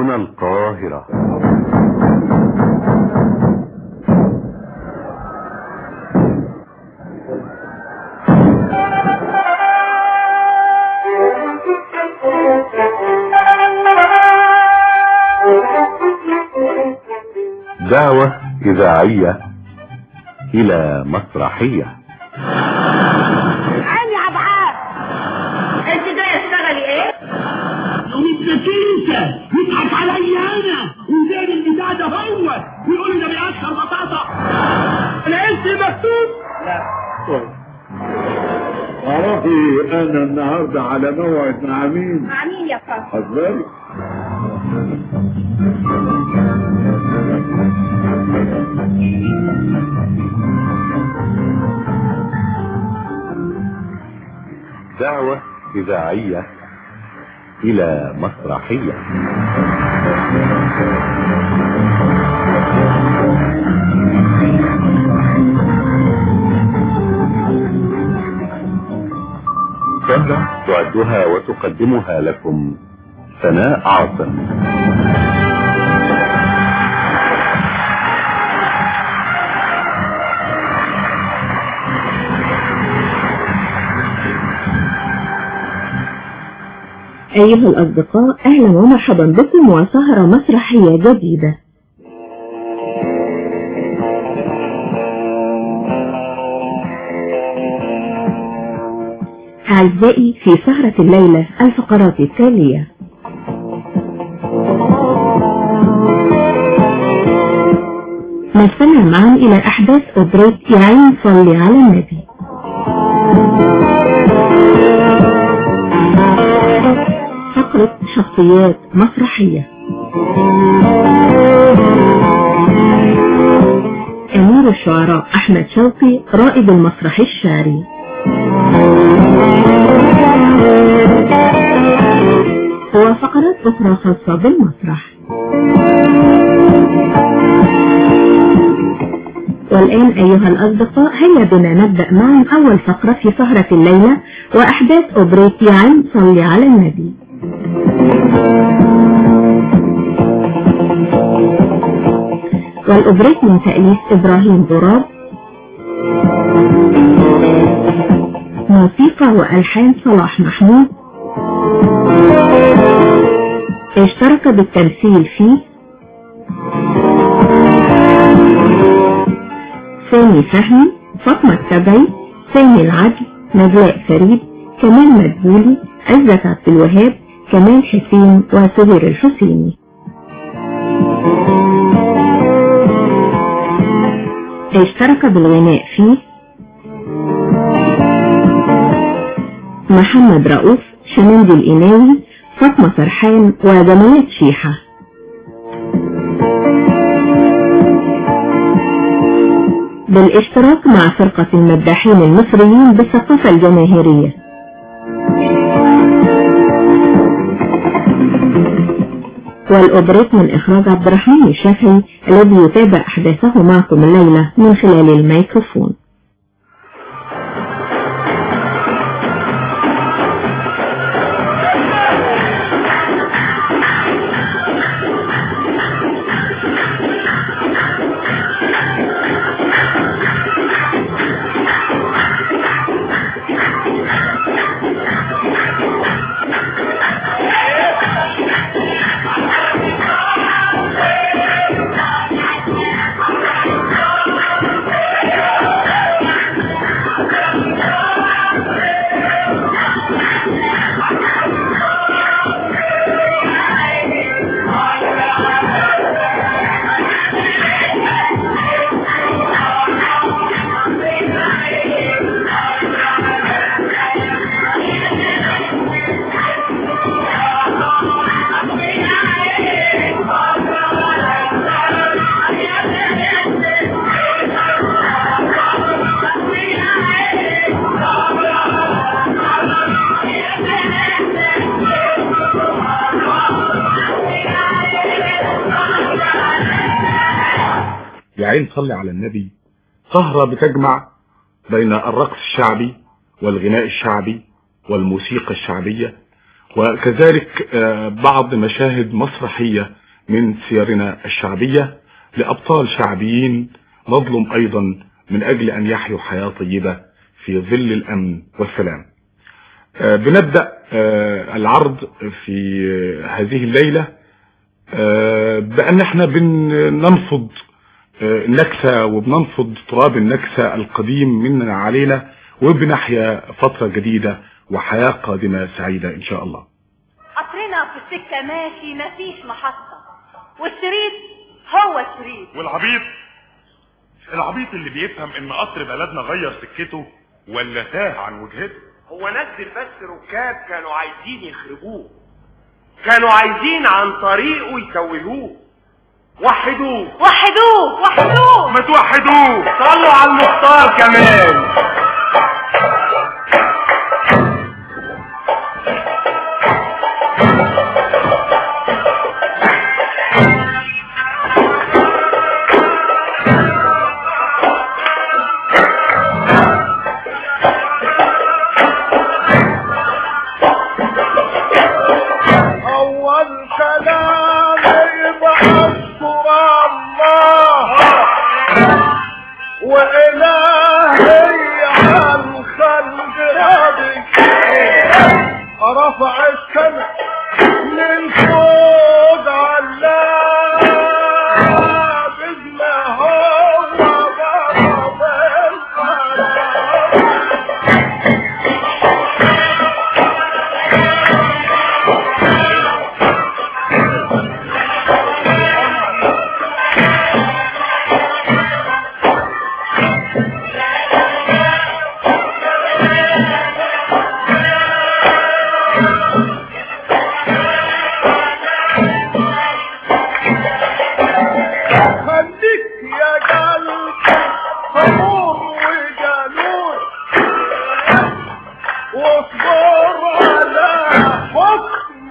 هنا القاهرة دعوة إذاعية إلى مسرحية عيني يا ابعاد انت جاي تشتغلي ايه؟ ومثلك انت يضحك عليا انا وزين البتاع ده هو ويقول لي ده بيأثر بطاطا انا انت مكتوب اعرفي انا النهارده على موعد مع مين مع مين يا فندم؟ حضرتك دعوة إذاعية إلى مسرحية سهرة تعدها وتقدمها لكم سناء عاصم أيها الأصدقاء أهلا ومرحبا بكم وسهرة مسرحية جديدة أعزائي في سهرة الليلة الفقرات التالية نستمع معا إلى أحداث أوبريت يا عين صلي على النبي فقرة شخصيات مسرحية أمير الشعراء أحمد شوقي رائد المسرح الشعري وفقرات أخرى خاصة بالمسرح والآن أيها الأصدقاء هيا بنا نبدأ معا أول فقرة في سهرة الليلة وأحداث أوبريت يا عين صلي على النبي والأوبريت من تأليف إبراهيم ضراب موسيقى وألحان صلاح محمود اشترك بالتمثيل فيه سامي فهمي فاطمة السبعي سامي العدل نجلاء فريد كمال مدبولي عزت عبد الوهاب كمال حسين وسهير الحسيني اشترك بالغناء فيه محمد رؤوف شمندي الإناوي فاطمة فرحان وجمالات شيحة بالاشتراك مع فرقة المداحين المصريين بالثقافة الجماهيرية والأوبريت من إخراج عبد الرحمن الشافعي الذي يتابع أحداثه معكم الليلة من خلال الميكروفون يا عين صلي على النبي سهرة بتجمع بين الرقص الشعبي والغناء الشعبي والموسيقى الشعبية وكذلك آه، بعض مشاهد مسرحية من سيرنا الشعبية لأبطال شعبيين نظلم أيضا من أجل أن يحيوا حياة طيبة في ظل الأمن والسلام آه، بنبدأ آه، العرض في آه، هذه الليلة آه، بأن احنا بننفض آه، النكسة وبننفض تراب النكسة القديم منا علينا وبنحيا فترة جديدة وحياة قادمة سعيدة إن شاء الله قطرنا في السكة ماشي مفيش محطة والشريط هو الشريط والعبيط العبيط اللي بيفهم ان قطر بلدنا غير سكته ولا تاه عن وجهته هو نزل بس ركاب كانوا عايزين يخربوه كانوا عايزين عن طريقه يتوهوه وحدوه وحدوه وحدوه ما توحدوه صلوا على المختار كمان أول كلام يبقى أشكر الله وإلهي عن خلق راضي رفع السمع من فوق علاه بما هو ضرب القرار خليك يا قلبي صبور وجنون واصبر على حكم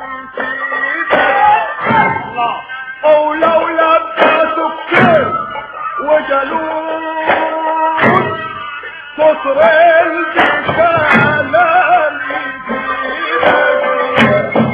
سيدك او لو لبسوا كتير وجنون كتر الجبال يجيبك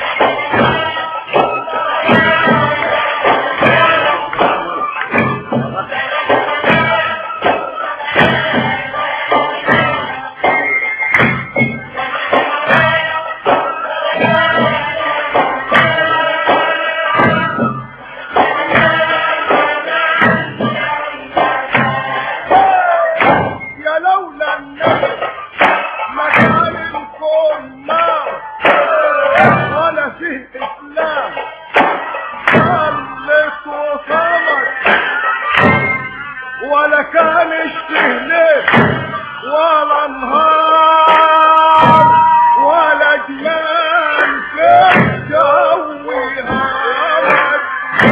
يا لولا النبي ما كان الكون نار ولا فيه اسلام خلص وصمت ولا كانش فيه ليل ولا نهار ولا جيان في الجو هار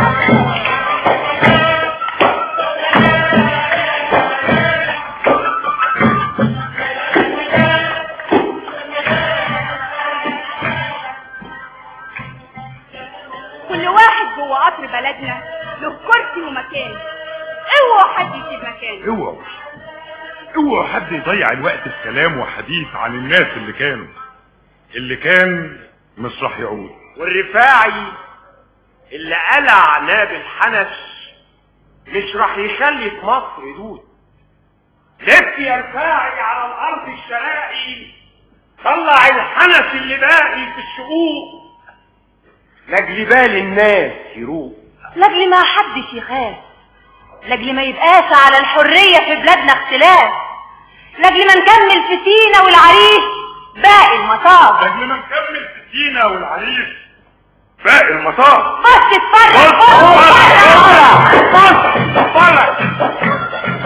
كل واحد جوه قطر بلدنا له كرسي ومكان اوعوا حد يسيب مكانه اوعوا اوعوا حد يضيع الوقت في كلام وحديث عن الناس اللي كانوا اللي كان مش راح يعود والرفاعي اللي قلع ناب الحنش مش راح يخلي في مصر يدود لف يا رفاعي على الارض الشرائي طلع الحنش اللي باقي في الشقوق لاجل بال الناس يروق لاجل ما حدش يخاف لاجل ما يبقاش على الحرية في بلادنا اختلاف لاجل ما نكمل في سينا والعريش باقي المطاف قبل ما نكمل في سينا والعريش باقي المطار بس اتفرج بص بص اتفرج اتفرج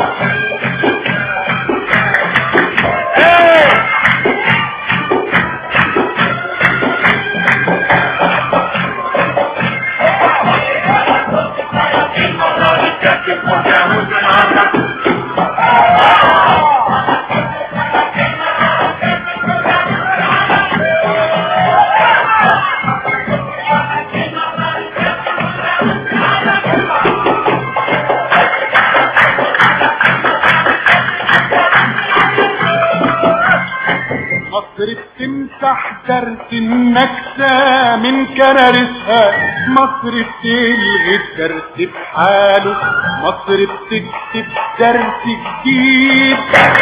مصر بتمسح درس النكسة النكسة من كرارسها مصر بتلغي الدرس بحاله مصر بتكتب درس جديد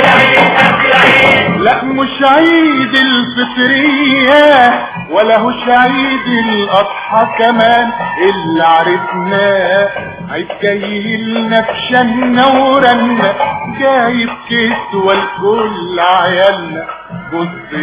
لا مش عيد الفطرية ولا هوش عيد الأضحى كمان اللي عرفناه عيد جاي لنا في شنا ورنا جايب كسوة لكل عيالنا بص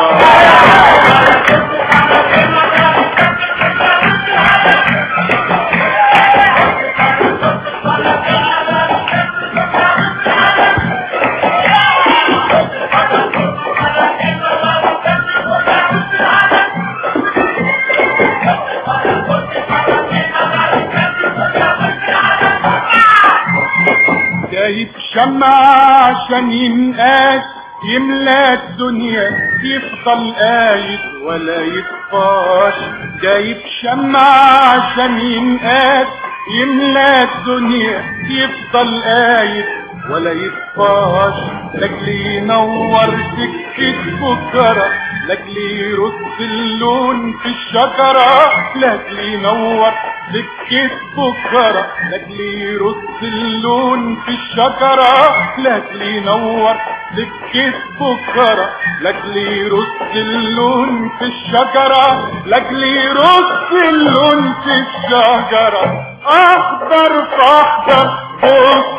جايب شمع عشان ينقاس يملى الدنيا يفضل قايد ولا يطفاش جايب شمع عشان ينقاس يملى الدنيا يفضل قايد ولا يطفاش لاجل ينور سكة بكرة لاجل يرد اللون في الشجرة لاجل ينور سكة بكرة لاجل يرد اللون في الشجرة لاجل ينور سكة بكرة لاجل يرد اللون في الشجرة لاجل يرد اللون في الشجرة اخضر فاخضر بص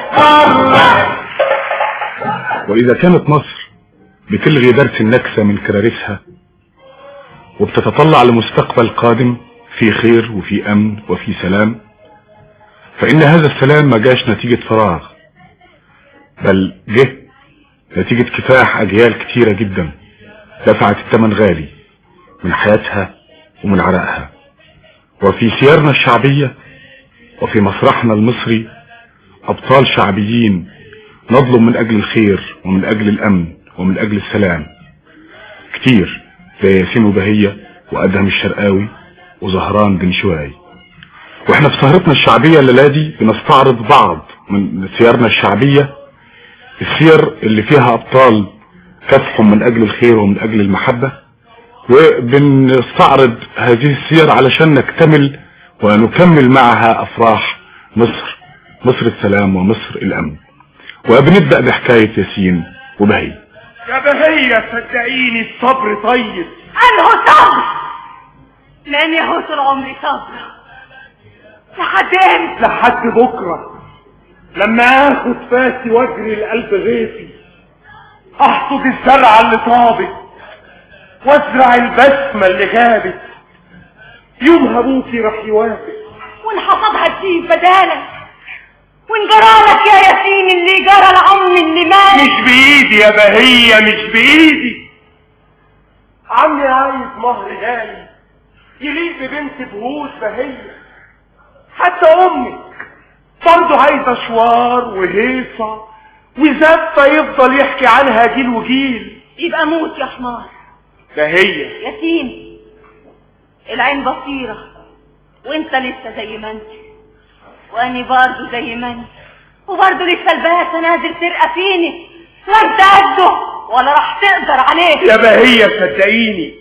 بره وإذا كانت مصر بتلغي درس النكسة من كرارسها وبتتطلع لمستقبل قادم في خير وفي أمن وفي سلام فإن هذا السلام ما جاش نتيجة فراغ بل جه نتيجة كفاح أجيال كتيرة جدا دفعت الثمن غالي من حياتها ومن عرقها وفي سيارنا الشعبية وفي مسرحنا المصري أبطال شعبيين نظلم من أجل الخير ومن أجل الأمن ومن أجل السلام كتير زي ياسين وبهية وأدهم الشرقاوي وزهران بن شواي واحنا في سهرتنا الشعبية الليلة دي بنستعرض بعض من سيارنا الشعبية السير اللي فيها أبطال كافحوا من أجل الخير ومن أجل المحبة وبنستعرض هذه السير علشان نكتمل ونكمل معها أفراح مصر مصر السلام ومصر الأمن وبنبدأ بحكاية ياسين وبهي يا بهية صدقيني الصبر طيب انه صبر لاني هو طول عمري صبر لحد امتى لحد بكرة لما اخد فاسي واجري القلب غيثي احصد الزرعة اللي طابت وازرع البسمة اللي غابت يوم ابوكي راح يوافق وان حصدها تسيب بدالك وان جرالك يا ياسين اللي جرى العم اللي مات مش بايدي يا بهية مش بايدي عمي عايز مهر غالي يليق ببنت بهوت بهية حتى امك برضه عايزة شوار وهيصة وزفة يفضل يحكي عنها جيل وجيل يبقى موت يا حمار بهية ياسين العين بصيرة وانت لسه زي ما انت واني برضه زي ما انت وبرضه لسه الباسة نازل ترقى فيني لا انت قده ولا راح تقدر عليه يا بهية صدقيني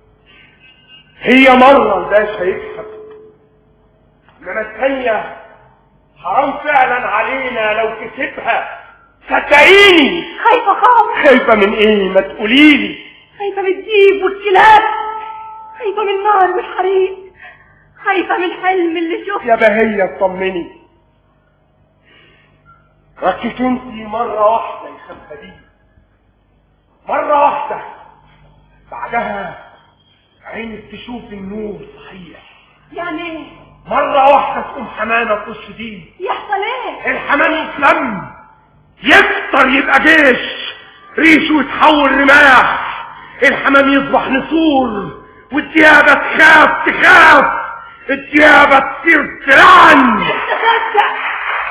هي مرة الباشا يكسب انما الثانية حرام فعلا علينا لو كسبها صدقيني خايفة خالص خايفة من ايه ما تقوليلي خايفة من الديب والكلاب خايفة من النار والحريق خايفة من الحلم اللي شفته يا بهية اطمني ركك انتي مرة واحدة يا خمسة مرة واحدة بعدها عينك تشوف النور صحيح يعني ايه مرة واحدة تقوم حمامة تخش دي يحصل ايه الحمام يتلم يكتر يبقى جيش ريشه يتحول رماح الحمام يصبح نسور والديابة تخاف تخاف الديابة تصير تلعن تصدق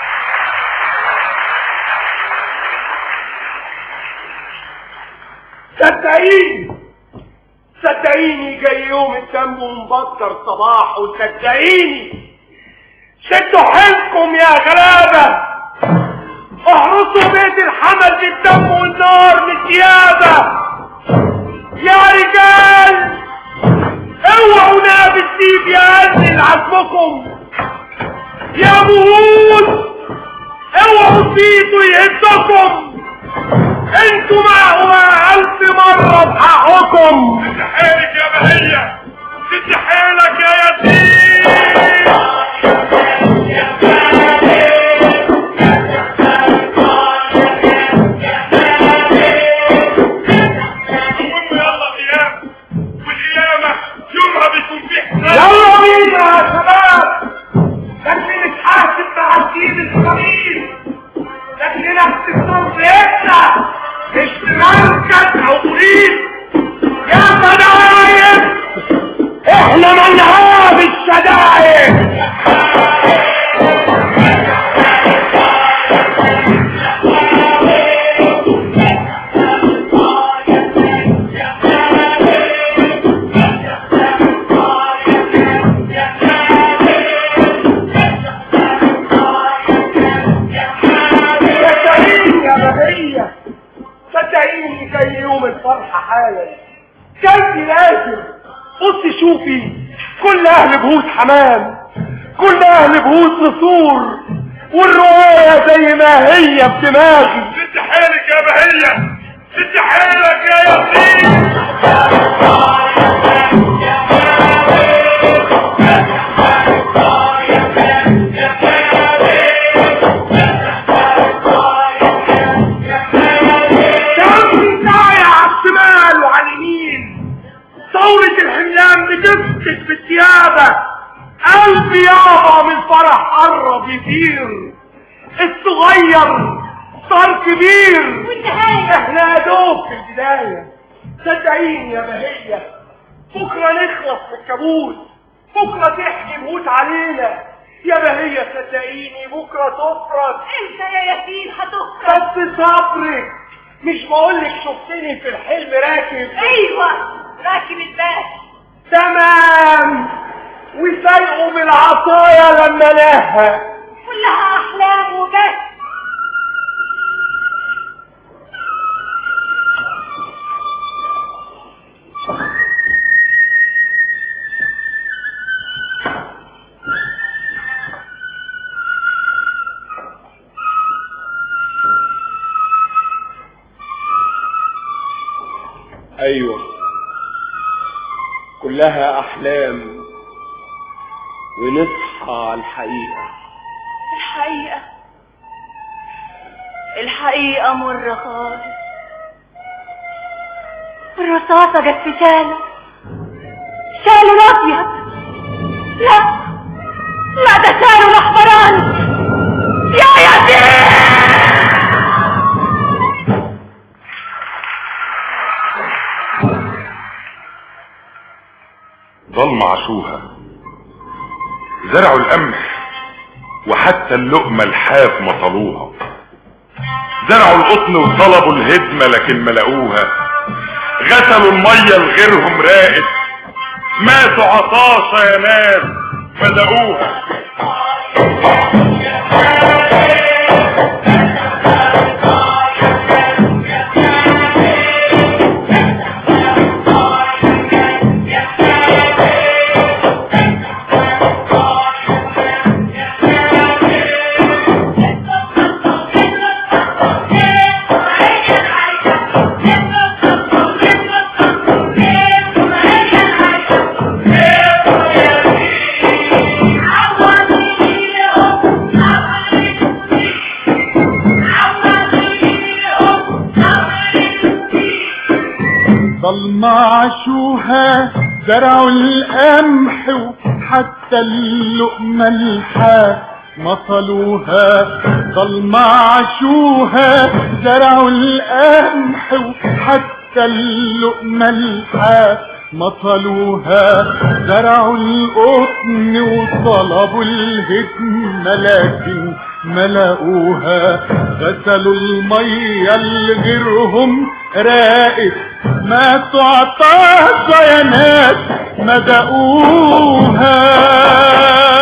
صدقيني صدقيني جاي يوم الدم ومبطر صباح وصدقيني شدوا حيلكم يا غلابة احرسوا بيت الحمل بالدم والنار من الديابة يا رجال اوعوا ناب الديب يقلل عزمكم يا بهود اوعوا تبيتوا يهدكم انتوا معقوا الف مرة بحقكم ست حيلك يا بهية ست حيلك يا يتيم المهم يلا قيام والقيامة يومها بيكون فيه حساب يلا بينا يا شباب لكن نتحاسب مع الدين الخبيث لكننا باستثمار بيتنا مش مركز او مريد يا شدايد احنا منهاب الشدايد صدقيني يا بهية صدقيني جاي يوم الفرحة حالا جاي لازم بصي شوفي كل اهل بهوت حمام كل اهل بهوت نسور والرواية زي ما هي بدماغي ست حيلك يا بهية ست حيلك يا يتيم كم ساعة على الشمال وعلى اليمين ثورة الحملان بتفتت في الثيابة قلب يابا من فرح قرب يطير الصغير صار كبير والنهاية احنا يا دوب في البداية صدقيني يا بهية بكرة نخلص من الكابوس بكرة تحكي موت علينا يا بهية صدقيني بكرة تفرج انت يا يتيم هتخرج بس صبرك مش بقولك شفتني في الحلم راكب ايوه راكب الباس تمام وسايقه من العصاية لما نهى كلها احلام وبس ايوه كلها احلام ونصحى على الحقيقة الحقيقة الحقيقة مرة خالص الرصاصة جت في شاله شاله الأبيض لا لا ده شاله الأحمراني يا يتيم ضل عاشوها زرعوا القمح وحتى اللقمة الحاف ما طلوها زرعوا القطن وطلبوا الهدمة لكن ما لقوها غسلوا المية لغيرهم راقت ماتوا عطاشة يا ناس فدقوها ضل عاشوها زرعوا القمح وحتى اللقمة الحاف مصلوها ضل عاشوها زرعوا القمح وحتى اللقمة الحاف مطلوها زرعوا القطن وطلبوا الهدمة لكن ما لقوها غسلوا المية لغيرهم راقت ماتوا عطاشة يا ناس ما دقوها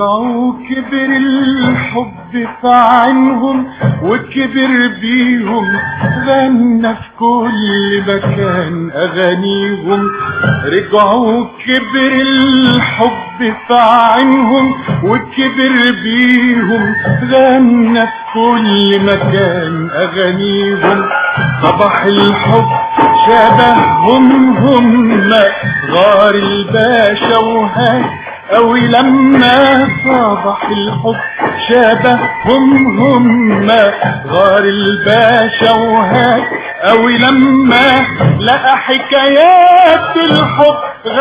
رجعوا كبر الحب في عينهم وكبر بيهم غنى في كل مكان اغانيهم رجعوا كبر الحب في عينهم وكبر بيهم غنى في كل مكان اغانيهم صباح الحب شبههم هم غار الباشا وهاك أوي لما صبح الحب شبههم هم غار الباشا وهاك أوي لما لقى حكايات الحب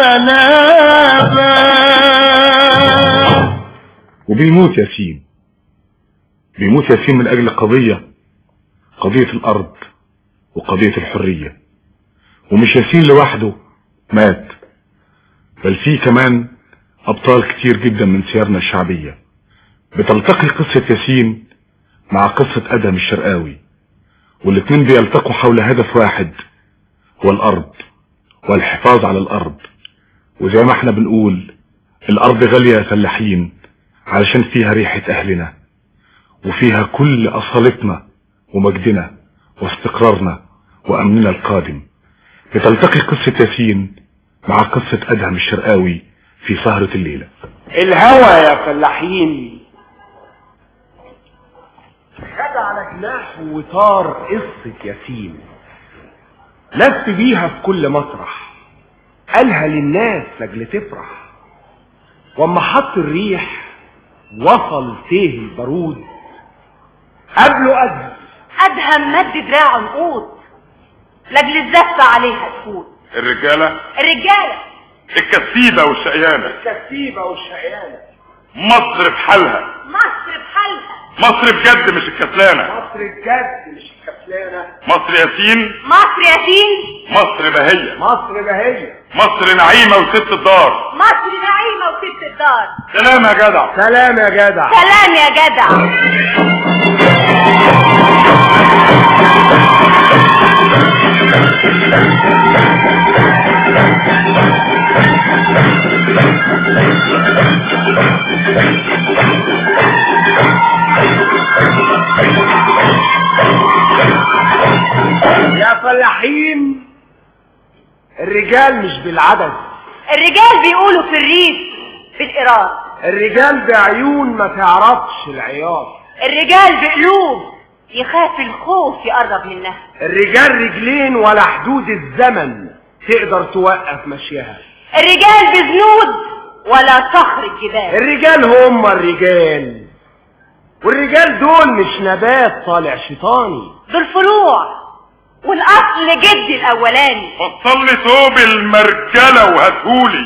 غلابة وبيموت ياسين بيموت ياسين من أجل قضية قضية الأرض وقضية الحرية ومش ياسين لوحده مات بل في كمان أبطال كتير جدا من سيارنا الشعبية بتلتقي قصة ياسين مع قصة أدهم الشرقاوي والاتنين بيلتقوا حول هدف واحد هو الأرض والحفاظ على الأرض وزي ما احنا بنقول الأرض غالية يا فلاحين علشان فيها ريحة أهلنا وفيها كل أصالتنا ومجدنا واستقرارنا وأمننا القادم بتلتقي قصة ياسين مع قصة أدهم الشرقاوي في سهرة الليلة الهوى يا فلاحين خد على جناحه وطار قصة ياسين لف بيها في كل مسرح قالها للناس لاجل تفرح واما حط الريح وصل تيه البارود قبله أدهم ادهم مد دراعه نقود لاجل الزفة عليها تفوت الرجالة الرجالة الكسيبة والشقيانة الكتيبة والشقيانة مصر في حالها مصر بحالها مصر بجد مش الكسلانة مصر الجد مش الكسلانة مصر ياسين مصر ياسين مصر بهية مصر بهية مصر نعيمة وست الدار مصر نعيمة وست الدار سلام يا جدع سلام يا جدع سلام يا جدع يا فلاحين الرجال مش بالعدد الرجال بيقولوا في الريف بالإراد الرجال بعيون ما تعرفش العياط الرجال بقلوب يخاف الخوف يقرب منها الرجال رجلين ولا حدود الزمن تقدر توقف مشيها الرجال بذنود ولا صخر الجبال الرجال هم الرجال والرجال دول مش نبات طالع شيطاني دول فروع والأصل جدي الأولاني فصل لي ثوب المرجلة وهاتهولي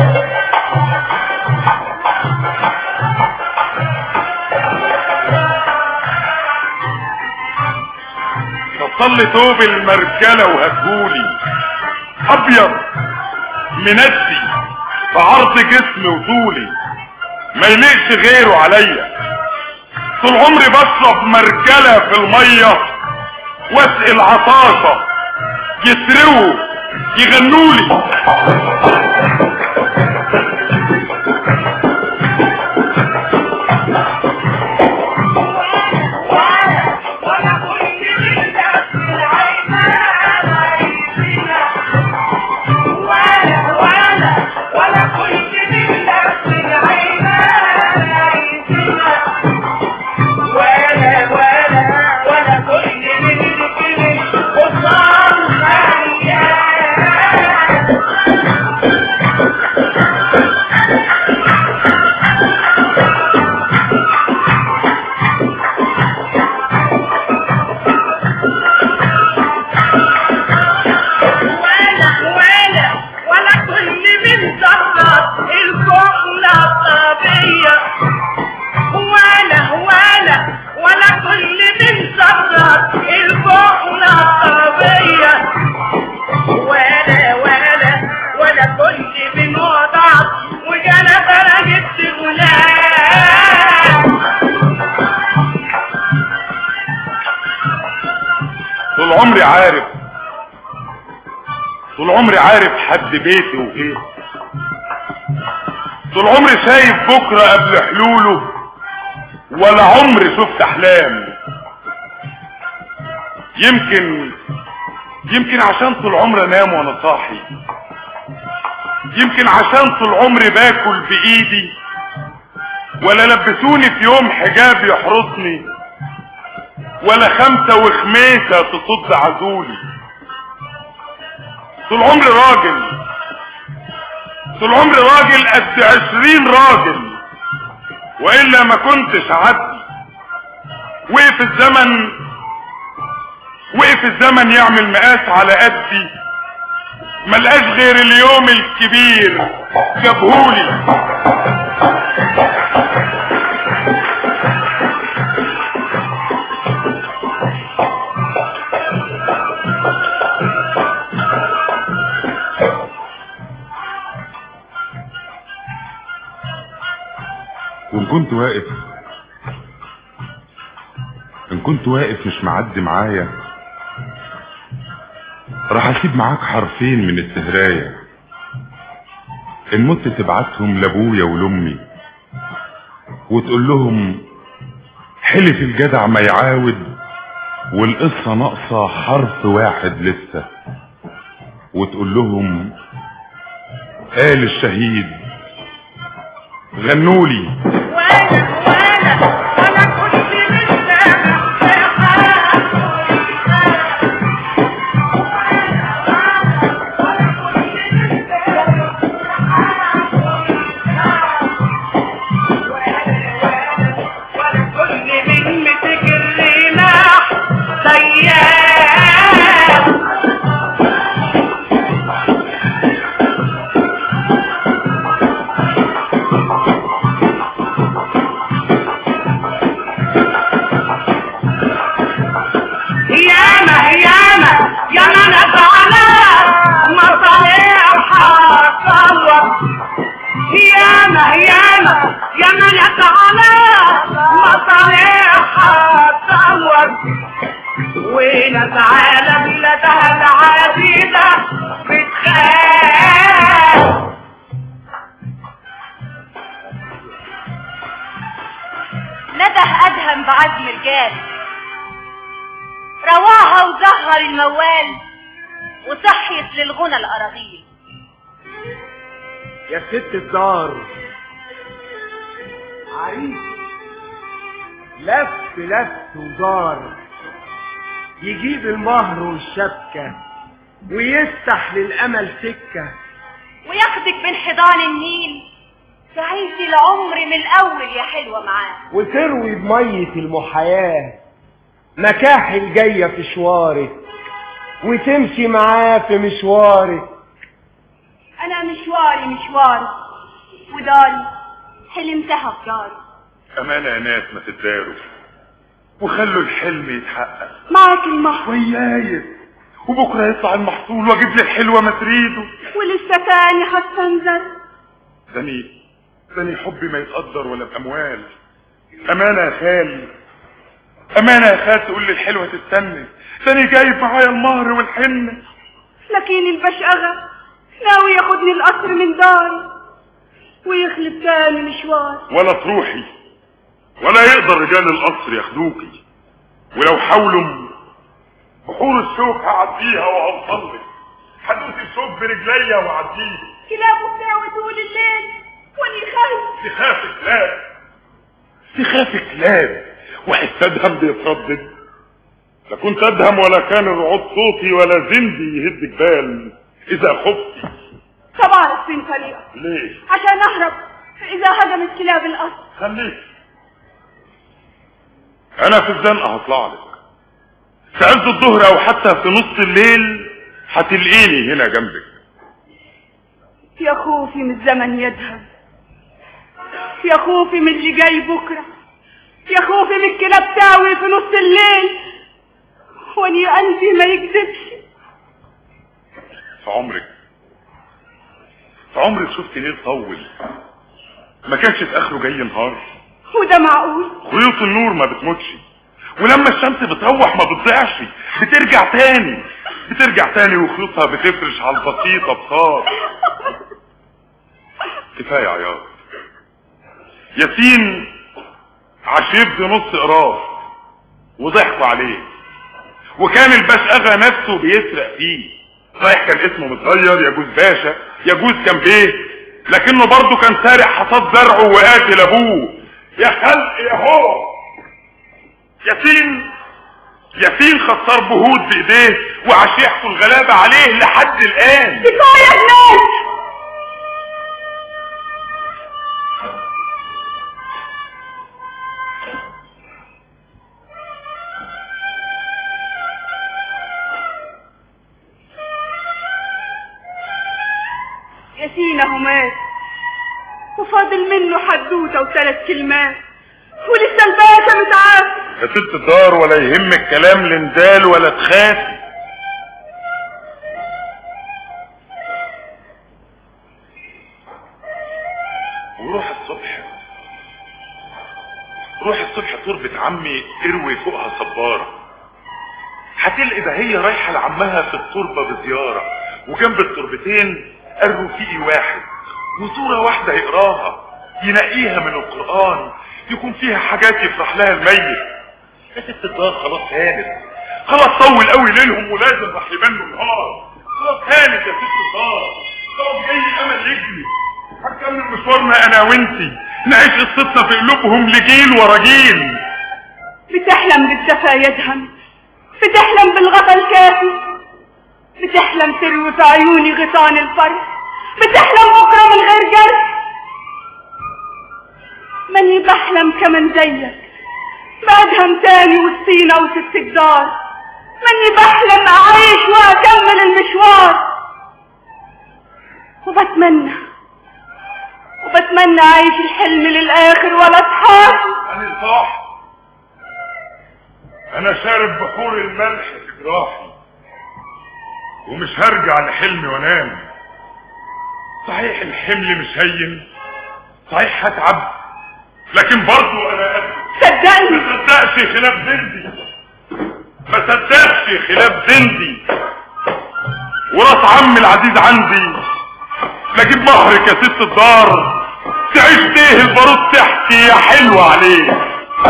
فصل لي ثوب المرجلة وهاتهولي ابيض مندي بعرض جسمي وطولي ما يليقش غيره عليا طول عمري بشرب مرجلة في المية واسقي العطاشة يسرقوا يغنولي طول عمري عارف طول عمري عارف حد بيتي وغيره طول عمري شايف بكرة قبل حلوله ولا عمري شفت احلام يمكن يمكن عشان طول عمري انام وانا صاحي يمكن عشان طول عمري باكل بايدي ولا لبسوني في يوم حجاب يحرسني ولا خمسة وخميسة تصد عزولي طول عمري راجل طول عمري راجل قد عشرين راجل والا ما كنتش عدي وقف الزمن وقف الزمن يعمل مقاس على قدي ملقاش غير اليوم الكبير جابهولي وان كنت واقف ان كنت واقف مش معدي معايا راح اسيب معاك حرفين من السهراية ان مت تبعتهم لابويا ولامي وتقول لهم حلف الجدع ما يعاود والقصة ناقصة حرف واحد لسه وتقول لهم قال الشهيد غنولي ياما ياما ياما نفعنا مصالحها صور ياما ياما ياما نفعنا مصالحها صور ونسعى بلادها العزيزة بتخاف نده ادهم بعزم رجال رواها وزهر الموال وصحيت للغنى الاراضيل يا ست الدار عريس لف لف ودار يجيب المهر والشبكة ويفتح للأمل سكة وياخدك من حضان النيل تعيشي العمر من الاول يا حلوه معاه وتروي بمية المحياة مكاحل جاية في شوارك وتمشي معاه في مشوارك انا مشواري مشوار وداري حلمتها في داري امانة يا ناس ما تتداروا وخلوا الحلم يتحقق معاك المهر وياي وبكرة يطلع المحصول واجيب لي الحلوة ما تريده ولسه تاني هستنزل دني دني حبي ما يتقدر ولا بأموال أمانة يا خال أمانة يا خال تقول لي الحلوة تستنى دني جايب معايا المهر والحنة لكن البشأغة ناوي ياخدني القصر من داري ويخلف تاني مشوار ولا تروحي ولا يقدر رجال القصر ياخدوكي ولو حاولوا بحور الشوك هعديها وهوصلك هدوس الشوك برجليا وعديها كلابه بتاوي طول الليل واني خايف تخاف كلاب تخاف كلاب واحد ادهم بيتردد لا كنت ادهم ولا كان الرعود صوتي ولا زندي يهد جبال اذا خفت طبعا السين طريقة ليه عشان اهرب اذا هجمت كلاب القصر خليك انا في الزنقه هطلع لك في عز الظهر او حتى في نص الليل هتلاقيني هنا جنبك يا خوفي من الزمن يذهب يا خوفي من اللي جاي بكرة يا خوفي من الكلاب تاوي في نص الليل واني قلبي ما يكذبش في عمرك في عمرك شفت ليل طول ما كانش في اخره جاي نهار وده معقول خيوط النور ما بتموتش ولما الشمس بتروح ما بتضيعش بترجع تاني بترجع تاني وخيوطها بتفرش على البسيطة بصار كفاية عياط ياسين عشيب دي نص قراص وضحكوا عليه وكان الباش اغا نفسه بيسرق فيه صحيح كان اسمه متغير يجوز باشا يجوز كان بيه لكنه برضه كان سارق حصاد زرعه وقاتل ابوه يا خلق يا هو ياسين ياسين خسر بهود بايديه وعاش يحصل غلابه عليه لحد الان كفايه جنان ياسين اهو مات وفاضل منه حدوته وثلاث كلمات ولسه الباشا متعافى يا ست الدار ولا يهمك كلام لندال ولا تخافي وروح الصبح روح الصبح تربة عمي اروي فوقها صبارة هتلقي ده هي رايحة لعمها في التربة بزيارة وجنب التربتين قروا فيه واحد وصورة واحدة يقراها ينقيها من القرآن يكون فيها حاجات يفرح لها الميت يا ست الدار خلاص هانت خلاص طول قوي ليلهم ولازم راح يبان له نهار خلاص هانت يا ست الدار خلاص جاي الامل يجري هنكمل مشوارنا انا وانتي نعيش قصتنا في قلوبهم لجيل ورا جيل بتحلم بالدفا يدهم بتحلم بالغطا الكافي بتحلم تروي في عيوني غطان الفرح بتحلم بكره من غير جرح ماني بحلم كمان زيك بأدهم تاني وسطينا وست الدار ماني بحلم أعيش وأكمل المشوار وبتمنى وبتمنى أعيش الحلم للآخر ولا أصحابي انا صح انا شارب بحور الملح في جراحي ومش هرجع لحلمي وانام صحيح الحمل مش هين صحيح هتعب لكن برضه انا قد صدقني ما صدقش خلاف زندي ما صدقش خلاف زندي وراس عمي العزيز عندي لكن مهرك يا ست الدار تعيش تيه البارود تحكي يا حلوة عليه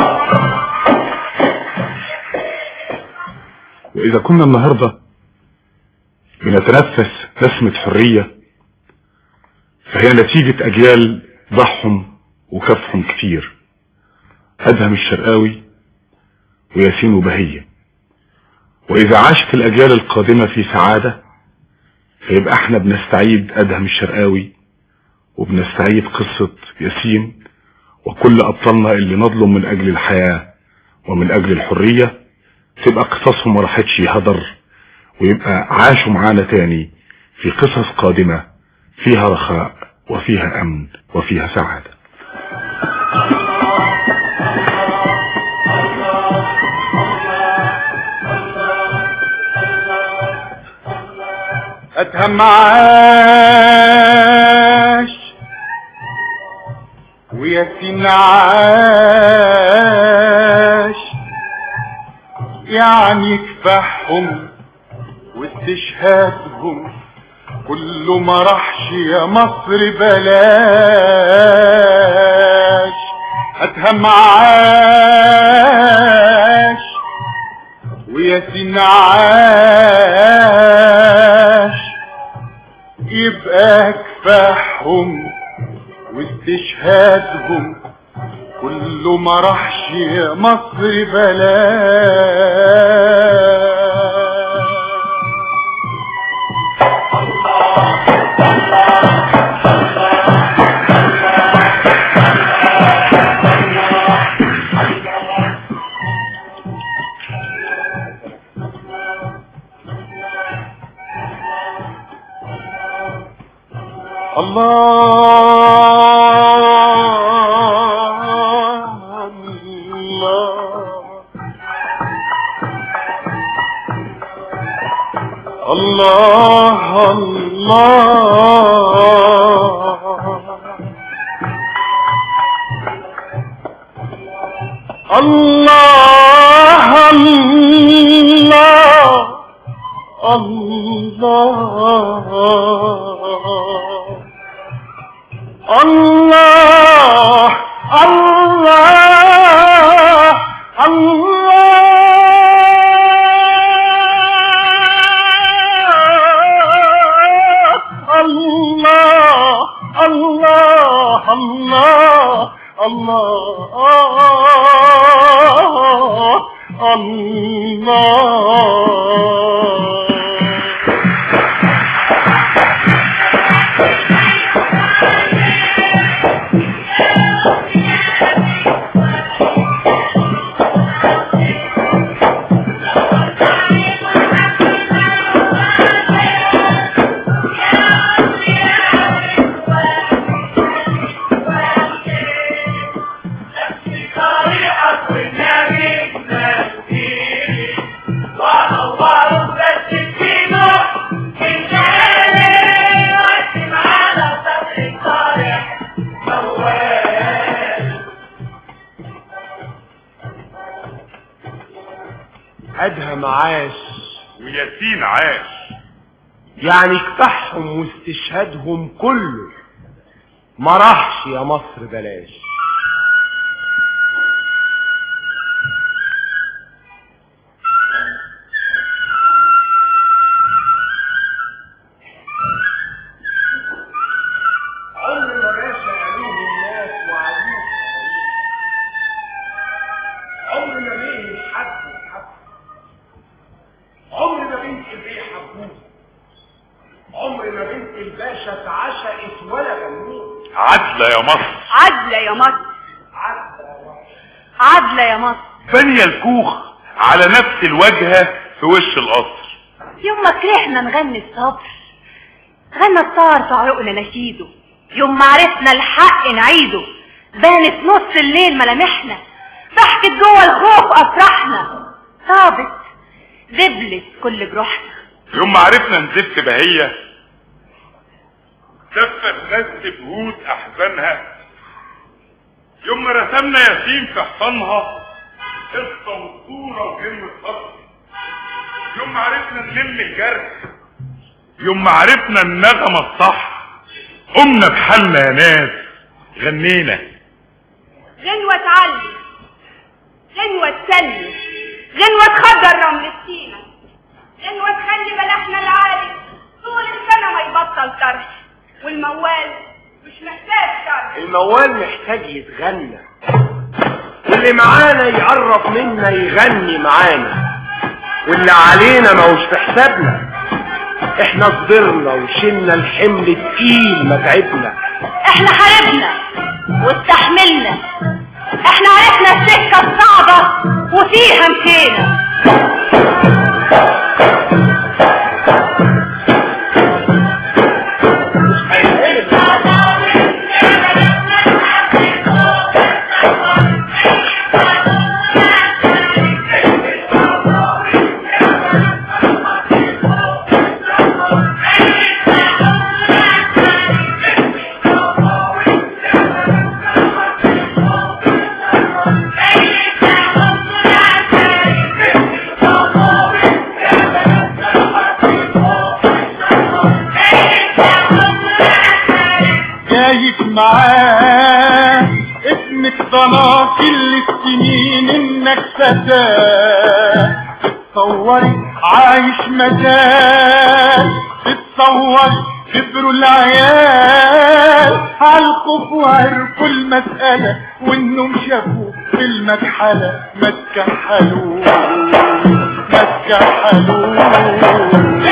وإذا كنا النهاردة بنتنفس نسمة حرية فهي نتيجة أجيال ضحهم وكفهم كتير أدهم الشرقاوي وياسين وبهية وإذا عاشت الأجيال القادمة في سعادة فيبقى احنا بنستعيد أدهم الشرقاوي وبنستعيد قصة ياسين وكل أبطالنا اللي نظلم من أجل الحياة ومن أجل الحرية تبقى قصصهم ما راحتش هدر ويبقى عاشوا معانا تاني في قصص قادمة فيها رخاء وفيها أمن وفيها سعادة اتهم عاش وياسين عاش يعني كفاحهم واستشهادهم كله ما راحش يا مصر بلاش اتهم عاش وياسين عاش يبقى كفاحهم واستشهادهم كله ما راحش يا مصر بلاش الله الله الله الله الله الله الله الله الله الله الله الله الله الله ادهم عاش وياسين عاش يعني كفاحهم واستشهادهم كله ما راحش يا مصر بلاش عمر ما باشا علوم الناس وعلوم عمر ما بين حد وحد عمر ما بنت البيه حبوه عمر ما بنت الباشا اتعشقت ولا غنوه عدلة يا مصر عدلة يا مصر عدلة يا مصر بني الكوخ على نفس الواجهة في وش القصر يوم ما كرهنا نغني الصبر غنى الطار في عروقنا نشيده يوم ما عرفنا الحق نعيده بانت نص الليل ملامحنا ضحكت جوه الخوف افراحنا طابت دبلت كل جروحنا يوم ما عرفنا نزفت بهية دفت الناس بهود احزانها يوم ما رسمنا ياسين في حصانها قصة وصورة وكلمة خط يوم ما عرفنا نلم الجرح يوم ما عرفنا النغمة الصح قمنا بحالنا يا ناس غنينا غنوة تعلي غنوة تسلي غنوة تخدر رمل السينا غنوة تخلي ملاحنا العالي طول السنة ما يبطل طرح والموال مش محتاج شرح الموال محتاج يتغنى واللي معانا يقرب منا يغني معانا واللي علينا ما هوش في حسابنا احنا صبرنا وشلنا الحمل تقيل ما تعبنا احنا حاربنا واستحملنا احنا عرفنا السكة الصعبة وفيها مشينا جايب معاه اسمك ضنا كل السنين انك فتاة تتصوري عايش مجال تتصوري كبروا العيال عالقف وعرفوا المسألة وانهم شافوا في المكحلة ما تكحلوه ما تكحلوه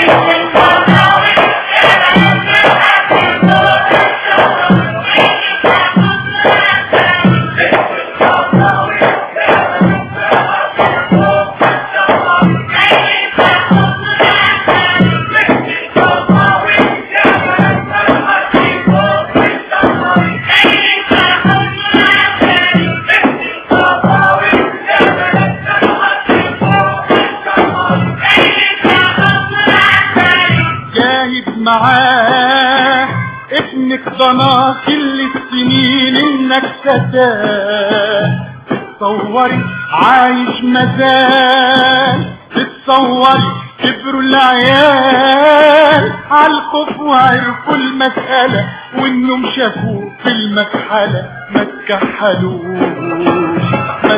جايب معاه ابنك ضنا كل السنين انك فتاة تتصوري عايش مزاج تتصوري كبروا العيال عالخوف وعرفوا المسألة وانهم شافوه في المكحلة ما تكحلوش ما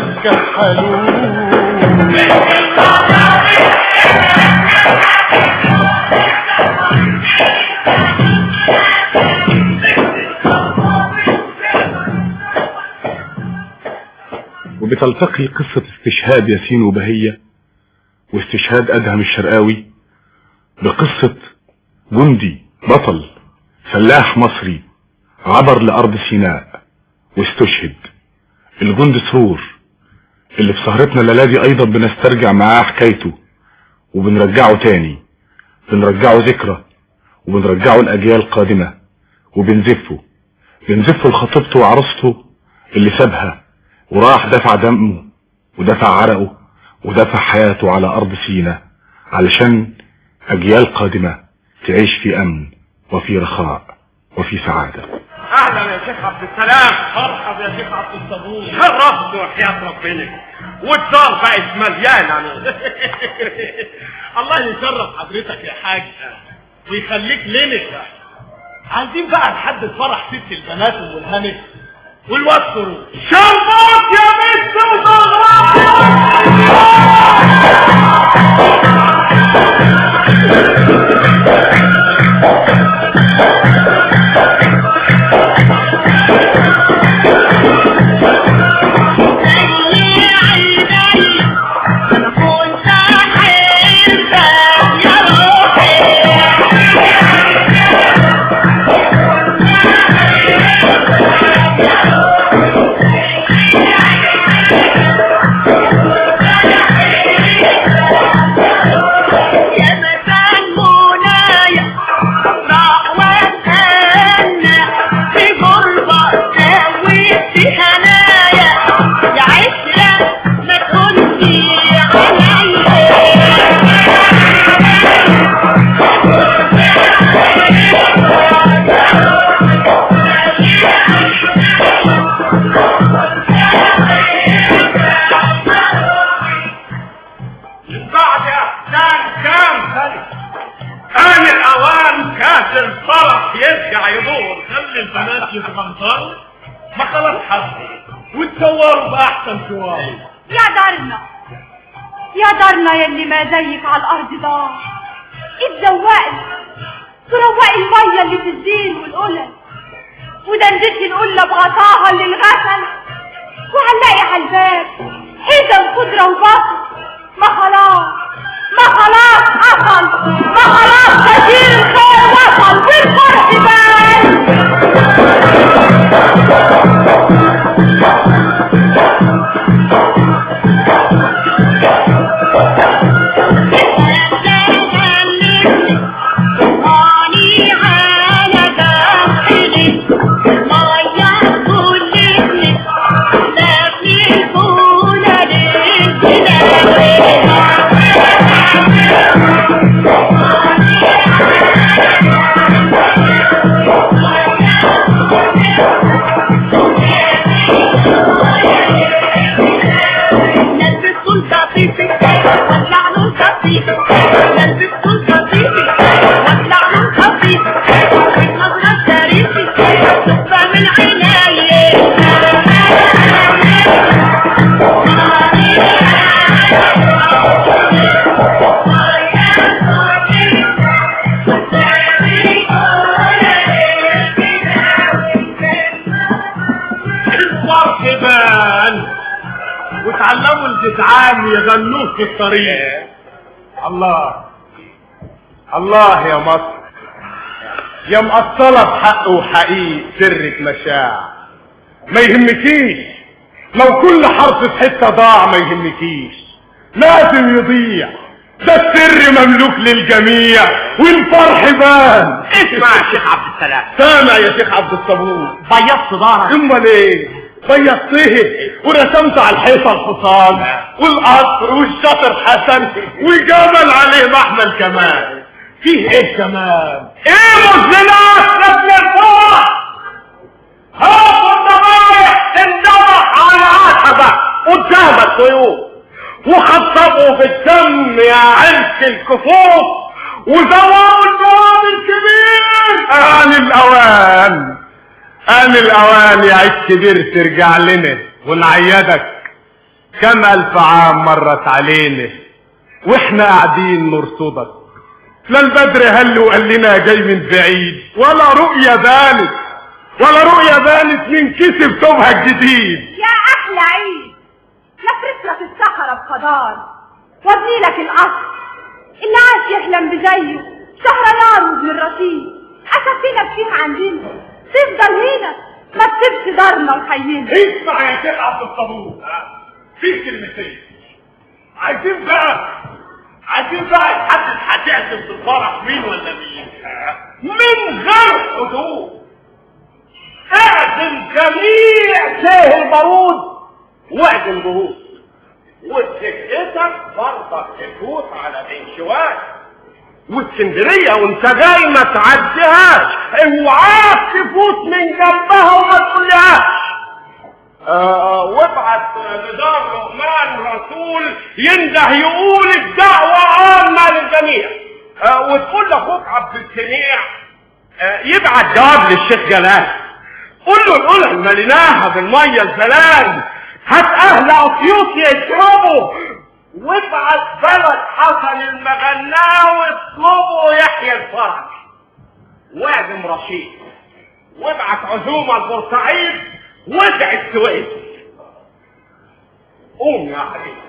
وبتلتقي قصة استشهاد ياسين وبهية واستشهاد أدهم الشرقاوي بقصة جندي بطل فلاح مصري عبر لأرض سيناء واستشهد الجندي سرور اللي في سهرتنا الليلة دي أيضا بنسترجع معاه حكايته وبنرجعه تاني بنرجعه ذكرى وبنرجعه الأجيال قادمة وبنزفه بنزفه لخطيبته وعروسته اللي سابها وراح دفع دمه ودفع عرقه ودفع حياته على أرض سينا علشان أجيال قادمة تعيش في أمن وفي رخاء وفي سعادة اهلا يا شيخ عبد السلام مرحبا يا شيخ عبد الصبور شرفت وحياة ربنا والدار بقت مليانة الله يشرف حضرتك يا حاج ويخليك لنا عايزين بقى نحدد فرح ست البنات ام الهانم والواد سرور شربات يا بنت بعد أحسان كام سنة آن الأوان كاس الفرح يرجع يدور خلي البنات يتغنطروا ما خلاص حظي وتصوروا بأحسن صور يا دارنا يا دارنا يلي ما زيك على الأرض دار اتزوقي تروقي المية اللي في الزين والقلل ودندشي القلة بغطاها اللي انغسل وعلقي على الباب حزم خضرة وبصل ما خلاص ما خلاص حصل ما خلاص كثير الخير وصل والفرح بان الفرح بان وتعلموا الجدعان يغنوه في الطريق الله الله يا مصر يا مقصلة بحق وحقيق سرك مشاع ما يهمكيش لو كل حرف في حتة ضاع ما يهمكيش لازم يضيع ده السر مملوك للجميع والفرح بان اسمع يا شيخ عبد السلام سامع يا شيخ عبد الصبور بيضت ظهرك امال ايه بيضته ورسمت على الحيطه الحصان والقصر والشاطر حسن وجبل عليه محمل كمان فيه ايه كمان ايه مسلمات لابن الفرح هاتوا الضبايح تندبح على عتبة قدام الطيور وخطبوا بالدم يا عرس الكفوف وزوروا الجواب الكبير آن الأوان آن الأوان يا عيد كبير ترجع لنا ونعيدك كم ألف عام مرت علينا واحنا قاعدين نرصدك لا البدر هل وقال لنا جاي من بعيد ولا رؤية بانت ولا رؤية بانت من كسب توبها الجديد يا احلى عيد نفرش لك الصحراء بخضار وابني لك القصر اللي عاش يحلم بزيه شهريار وابن الرشيد اسفينك فيه عندنا تفضل هنا ما تسيبش دارنا وحينا اسمع يا شيخ عبد الصبور في كلمتين عايزين بقى عايزين بقى يحدد هتعزم في الفرح مين ولا مين من غير حدود اعزم جميع شاه البارود واعزم جهود وسكتك برضك تفوت على بين شوال واسكندريه وانت جاي ما تعديهاش اوعاك تفوت من جنبها وما تقولهاش آه وابعت لدار لقمان رسول ينده يقول الدعوة عامة للجميع آه وتقول لاخوك عبد السميع آه يبعت جواب للشيخ جلال قول له نقول مليناها بالمية الزلال هات اهل اسيوط يشربوا وابعت بلد حسن المغناوي اطلبوا يحيى الفرج واعزم رشيد وابعت عزومه لبورسعيد وادعي السويس قوم يا عريس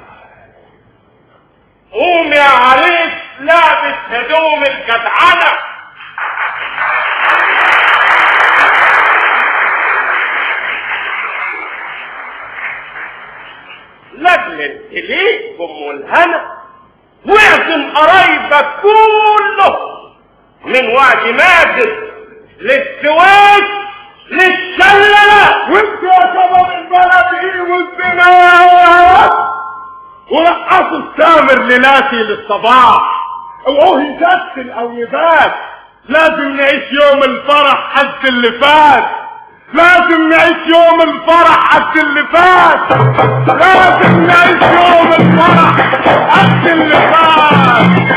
قوم يا عريس لابس هدوم الجدعنه لاجل تليكم والهنا واعزم قرايبك كله من وعد ماجد للسويس للشلة وانت يا شباب البلد ايه والبنات ورقصوا السامر ليلاتي للصباح اوعوه يكسل او يبات لازم نعيش يوم الفرح قد اللي فات لازم نعيش يوم الفرح قد اللي فات لازم نعيش يوم الفرح قد اللي فات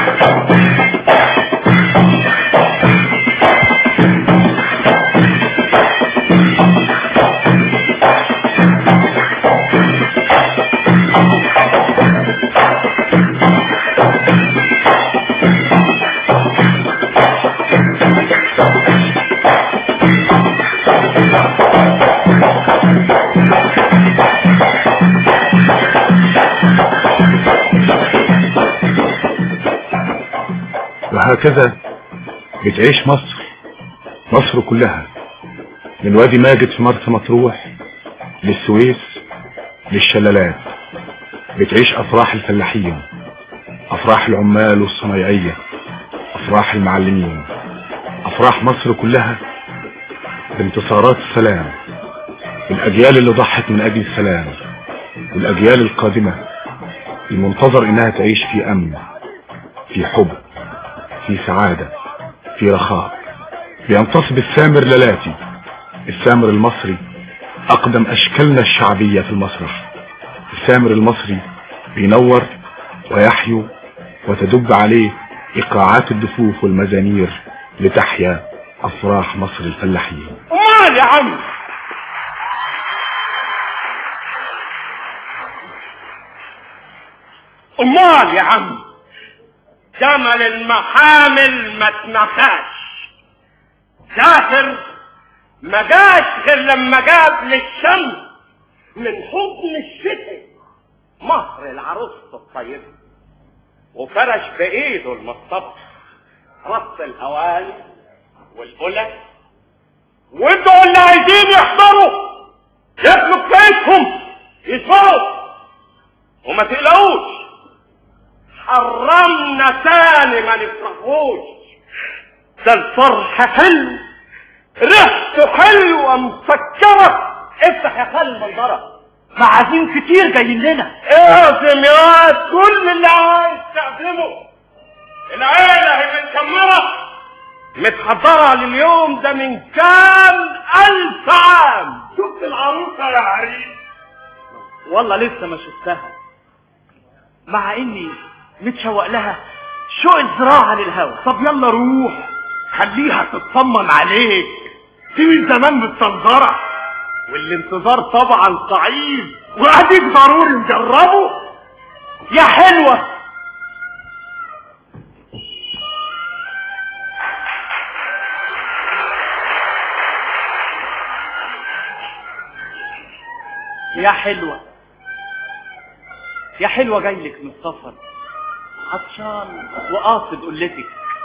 وهكذا بتعيش مصر مصر كلها من وادي ماجد في مرسى مطروح للسويس للشلالات بتعيش افراح الفلاحين افراح العمال والصنايعية افراح المعلمين افراح مصر كلها بانتصارات السلام الاجيال اللي ضحت من اجل السلام والاجيال القادمة المنتظر انها تعيش في امن في حب في سعادة في رخاء بينتصب السامر للاتي السامر المصري اقدم اشكالنا الشعبية في المسرح السامر المصري بينور ويحيو وتدب عليه ايقاعات الدفوف والمزامير لتحيا افراح مصر الفلاحين امال يا عم امال يا عم جمل المحامل ما اتنخاش سافر ما جاش غير لما جاب للشمس من حضن الشتاء مهر العروسة الطيبة وفرش بإيده المصطبة رص الأواني والقلل وادعوا اللي عايزين يحضروا ياكلوا كفايتهم يشبعوا وما تقلقوش حرمنا تاني ما نفرحوش ده الفرح حلو ريحته حلوة مسكرة افتح يا خالي المنظرة معازيم كتير جايين لنا اعزم يا واد كل اللي عايز تعزمه العيلة هي متكمرة متحضرة لليوم ده من كام ألف عام شفت العروسة يا عريس والله لسه ما شفتها مع اني متشوق لها شوق الزراعة للهوا طب يلا روح خليها تتصمم عليك في من زمان مستنظرة والانتظار طبعا صعيب واديك ضروري نجربه يا حلوة يا حلوة يا حلوة جايلك من السفر عطشان وقاصد قلتك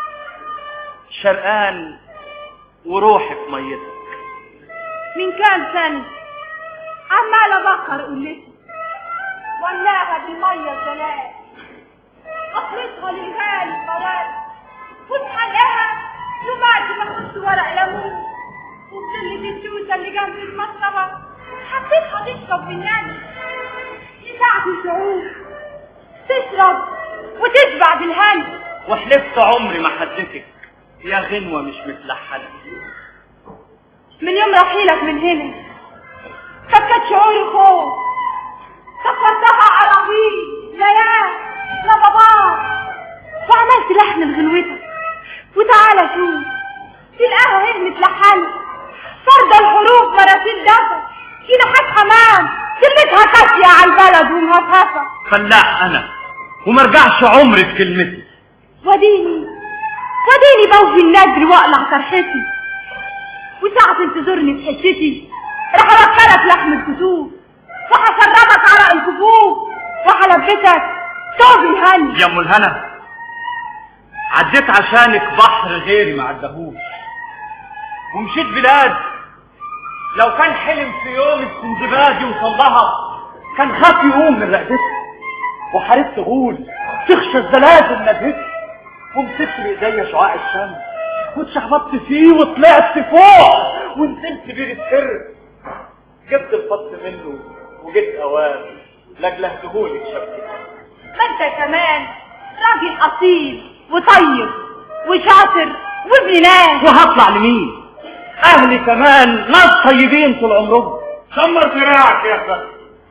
شرقان وروحي في ميتك من كام سنة عمالة بقر قلتي ولاها بالمية سلام أخلصها للغالي فوات وتحلقها وبعد ما أخذت ورق ليمون وبسلة الشوسة اللي جنب المصطبة حطيتها تشرب بالنبي لساعة الشعور تشرب وتشبع بالهنا وحلفت عمري ما حدتك يا غنوة مش متلحنة من يوم رحيلك من هنا فكت شعوري خوف سفرتها عربي ليال لبابا وعملت لحن لغنوتك وتعالى شوف تلقاها هي متلحنة فرد الحروف مراسيل دفا جناحات حمام كلمتها كافية على البلد ومهفهفة فلاح انا ومرجعش عمري في كلمتي وديني وديني بوفي النجر واقلع فرحتي وساعة تزورني في حتتي راح اركلك لحم الكتوب وهشربك عرق الكفوف وهلبسك ثوب الهن يا ام الهنا عديت عشانك بحر غيري ما عدهوش ومشيت بلاد لو كان حلم في يوم السندباد يوصل لها كان خاف يقوم من رقبتي وحاربت غول تخشى الزلازل ندهتي ومسكت بايديا شعاع الشمس واتشخبطت فيه وطلعت فوق ونزلت بيه السر جبت الفط منه وجيت اوام لجلهتهولك شبكتي ما انت كمان راجل اصيل وطيب وشاطر وابن ناس وهطلع لمين اهلي كمان ناس طيبين طول عمرهم شمر دراعك يا اخي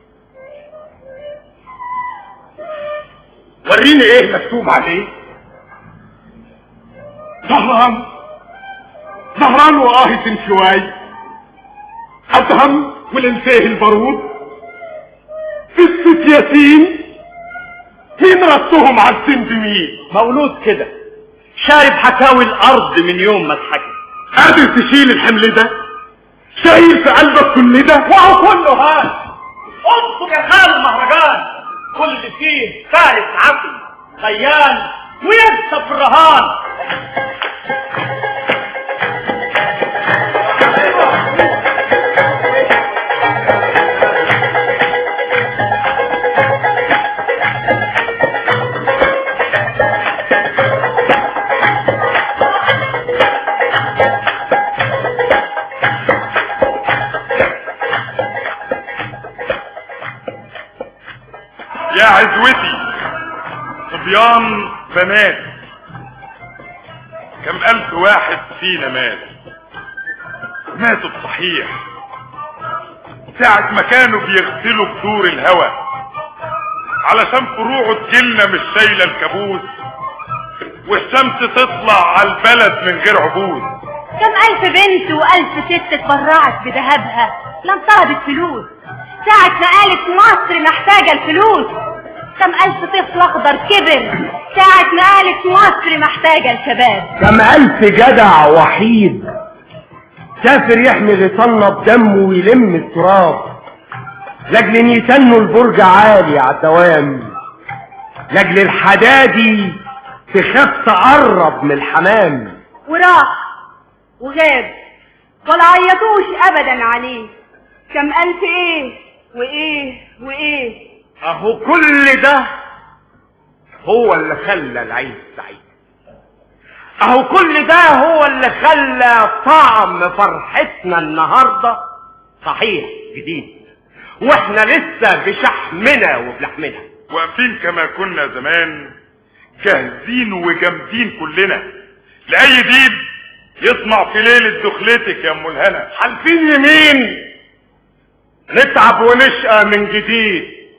وريني ايه مكتوب عليه ظهران ظهران وآهة شوي أدهم والانسيه البارود قصة ياسين مين رصهم على الزنزمين مولود كده شارب حكاوي الارض من يوم ما اتحكم قادر تشيل الحمل ده شايل في قلبك كل ده وهو كله هذا انصب يا خال المهرجان كل اللي فيه فارس عقل خيال ويكسب في الرهان يا عزوتي صبيان بنات كم ألف واحد فينا مات ماتوا بصحيح ساعة ما كانوا بيغسلوا بدور الهوى علشان فروعه تجيلنا مش شايلة الكابوس والشمس تطلع على البلد من غير عبوس كم ألف بنت وألف ست اتبرعت بذهبها لم طلبت فلوس ساعة ما قالت مصر محتاجة الفلوس كم ألف طفل أخضر كبر ساعة ما قالت مصر محتاجة الشباب كم ألف جدع وحيد سافر يحمي غيطاننا بدمه ويلم التراب لاجل ان يتنوا البرج عالي على الدوام لاجل الحدادي تخاف تقرب من الحمام وراح وغاب ولا عيطوش أبدا عليه كم ألف إيه وإيه وإيه اهو كل ده هو اللي خلى العيش سعيد اهو كل ده هو اللي خلى طعم فرحتنا النهارده صحيح جديد واحنا لسه بشحمنا وبلحمنا واقفين كما كنا زمان جاهزين وجامدين كلنا لأي ديب يطمع في ليلة دخلتك يا ام الهنا حالفين يمين نتعب ونشقى من جديد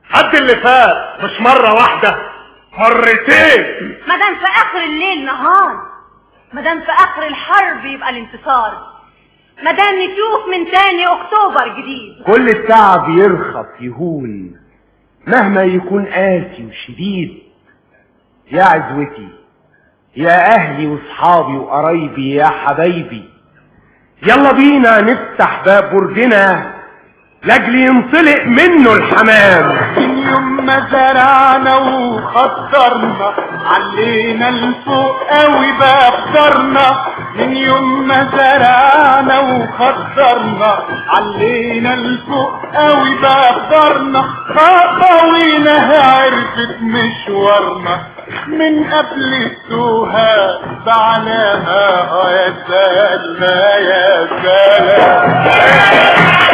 قد اللي فات مش مرة واحدة مرتين مادام في اخر الليل نهار مادام في اخر الحرب يبقى الانتصار مادام نشوف من تاني اكتوبر جديد كل التعب يرخص يهون مهما يكون قاسي وشديد يا عزوتي يا اهلي واصحابي وقرايبي يا حبايبي يلا بينا نفتح باب برجنا لاجل ينطلق منه الحمام من يوم ما زرعنا وخطرنا علينا الفوق قوي بقى قدرنا من يوم ما زرعنا وخطرنا علينا الفوق قوي بقى قدرنا خطوينا عرفت مشوارنا من قبل السوها بعلاها اه يا سلام يا سلام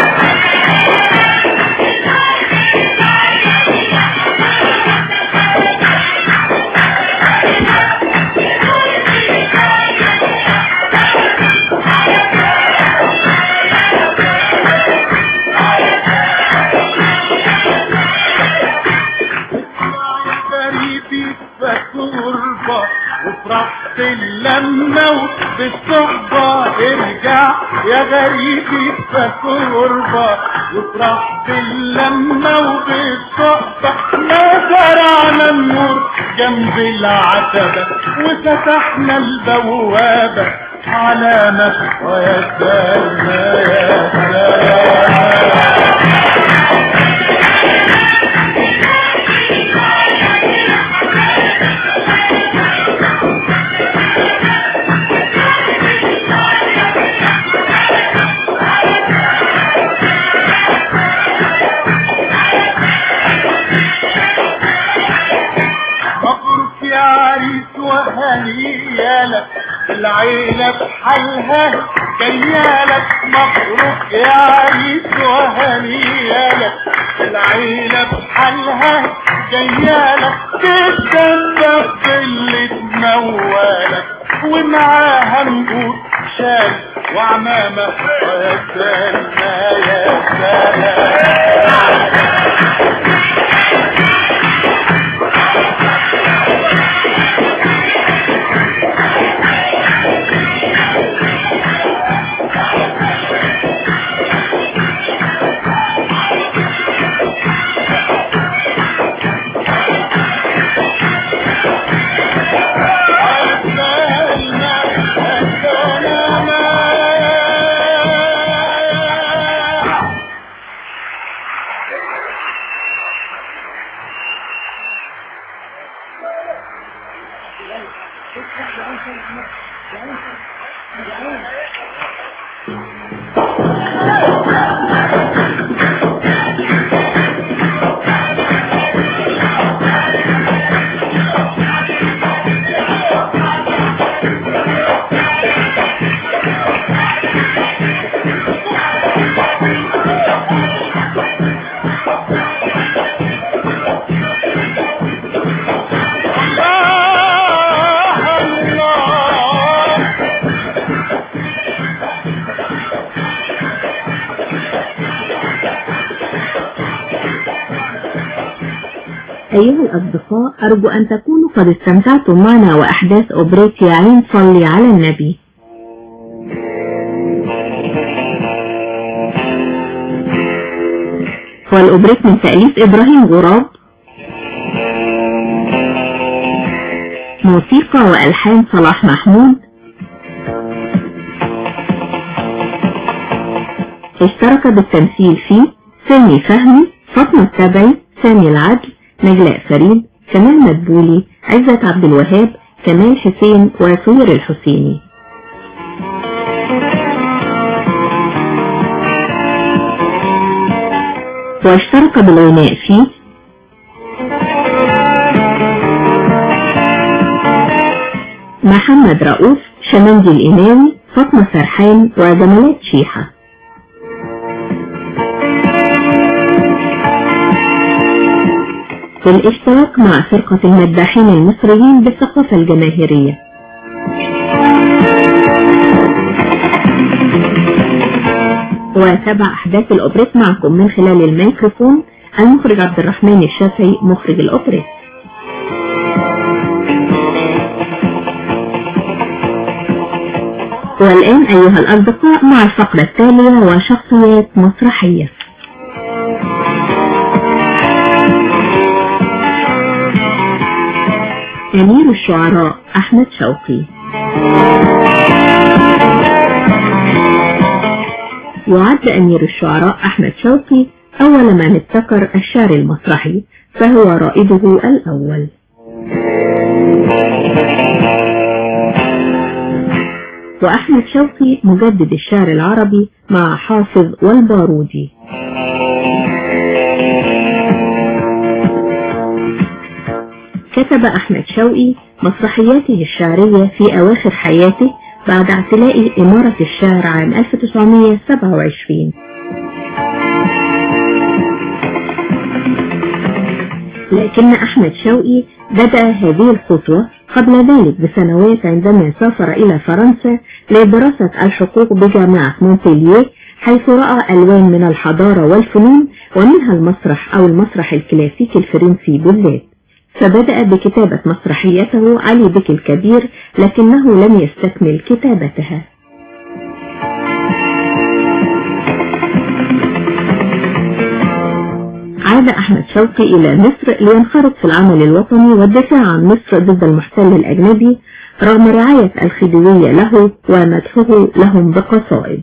غريبي فكربة وفرحت اللمة وبالصحبة ارجع يا غريبي فكربة وفرحت اللمة وبالصحبة ما زرعنا النور جنب العتبة وفتحنا البوابة علامة ويا سلام يا سلام مبروك يا عريس وهنيالك العيلة بحالها جيالك مبروك يا عريس وهنيالك العيلة بحالها جيالك تتدبر في اللي تموالك ومعاها نقول شال وعمامة يا سلام يا سلام أيها الأصدقاء أرجو أن تكونوا قد استمتعتم معنا وأحداث أوبريت يا عين صلي على النبي والأوبريت من تأليف إبراهيم غراب موسيقى وألحان صلاح محمود اشترك بالتمثيل فيه سامي فهمي فاطمة السبعي سامي العدل نجلاء فريد كمال مدبولي عزت عبد الوهاب كمال حسين وسهير الحسيني واشترك بالغناء فيه محمد رؤوف شمندي الإماوي فاطمة سرحان وجمالات شيحة والاشتراك مع فرقة المداحين المصريين بالثقافة الجماهيرية وتابع أحداث الأوبريت معكم من خلال الميكروفون المخرج عبد الرحمن الشافعي مخرج الأوبريت والآن أيها الأصدقاء مع الفقرة التالية وشخصيات مسرحية أمير الشعراء أحمد شوقي يعد أمير الشعراء أحمد شوقي أول من ابتكر الشعر المسرحي فهو رائده الأول وأحمد شوقي مجدد الشعر العربي مع حافظ والبارودي كتب أحمد شوقي مسرحياته الشعرية في أواخر حياته بعد اعتلاء إمارة الشعر عام 1927 لكن أحمد شوقي بدأ هذه الخطوة قبل ذلك بسنوات عندما سافر إلى فرنسا لدراسة الحقوق بجامعة مونتيليه حيث رأى ألوان من الحضارة والفنون ومنها المسرح أو المسرح الكلاسيكي الفرنسي بالذات فبدأ بكتابة مسرحيته علي بك الكبير لكنه لم يستكمل كتابتها عاد أحمد شوقي إلى مصر لينخرط في العمل الوطني والدفاع عن مصر ضد المحتل الأجنبي رغم رعاية الخديوية له ومدحه لهم بقصائد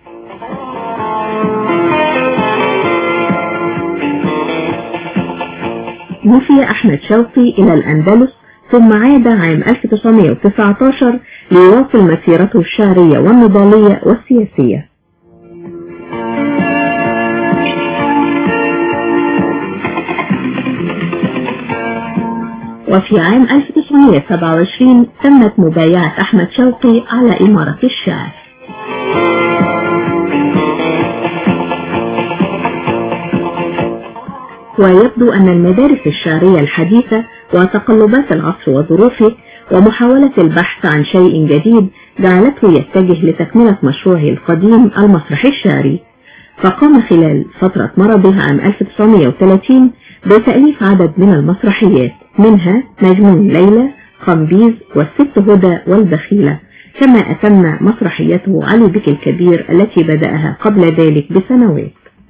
وفي أحمد شوقي إلى الأندلس ثم عاد عام 1919 ليواصل مسيرته الشعرية والنضالية والسياسية وفي عام 1927 تمت مبايعة أحمد شوقي على إمارة الشعر ويبدو أن المدارس الشعرية الحديثة وتقلبات العصر وظروفه ومحاولة البحث عن شيء جديد جعلته يتجه لتكملة مشروعه القديم المسرح الشعري فقام خلال فترة مرضه عام 1930 بتأليف عدد من المسرحيات منها مجنون ليلى خنبيز والست هدى والبخيلة كما أتم مسرحيته علي بك الكبير التي بدأها قبل ذلك بسنوات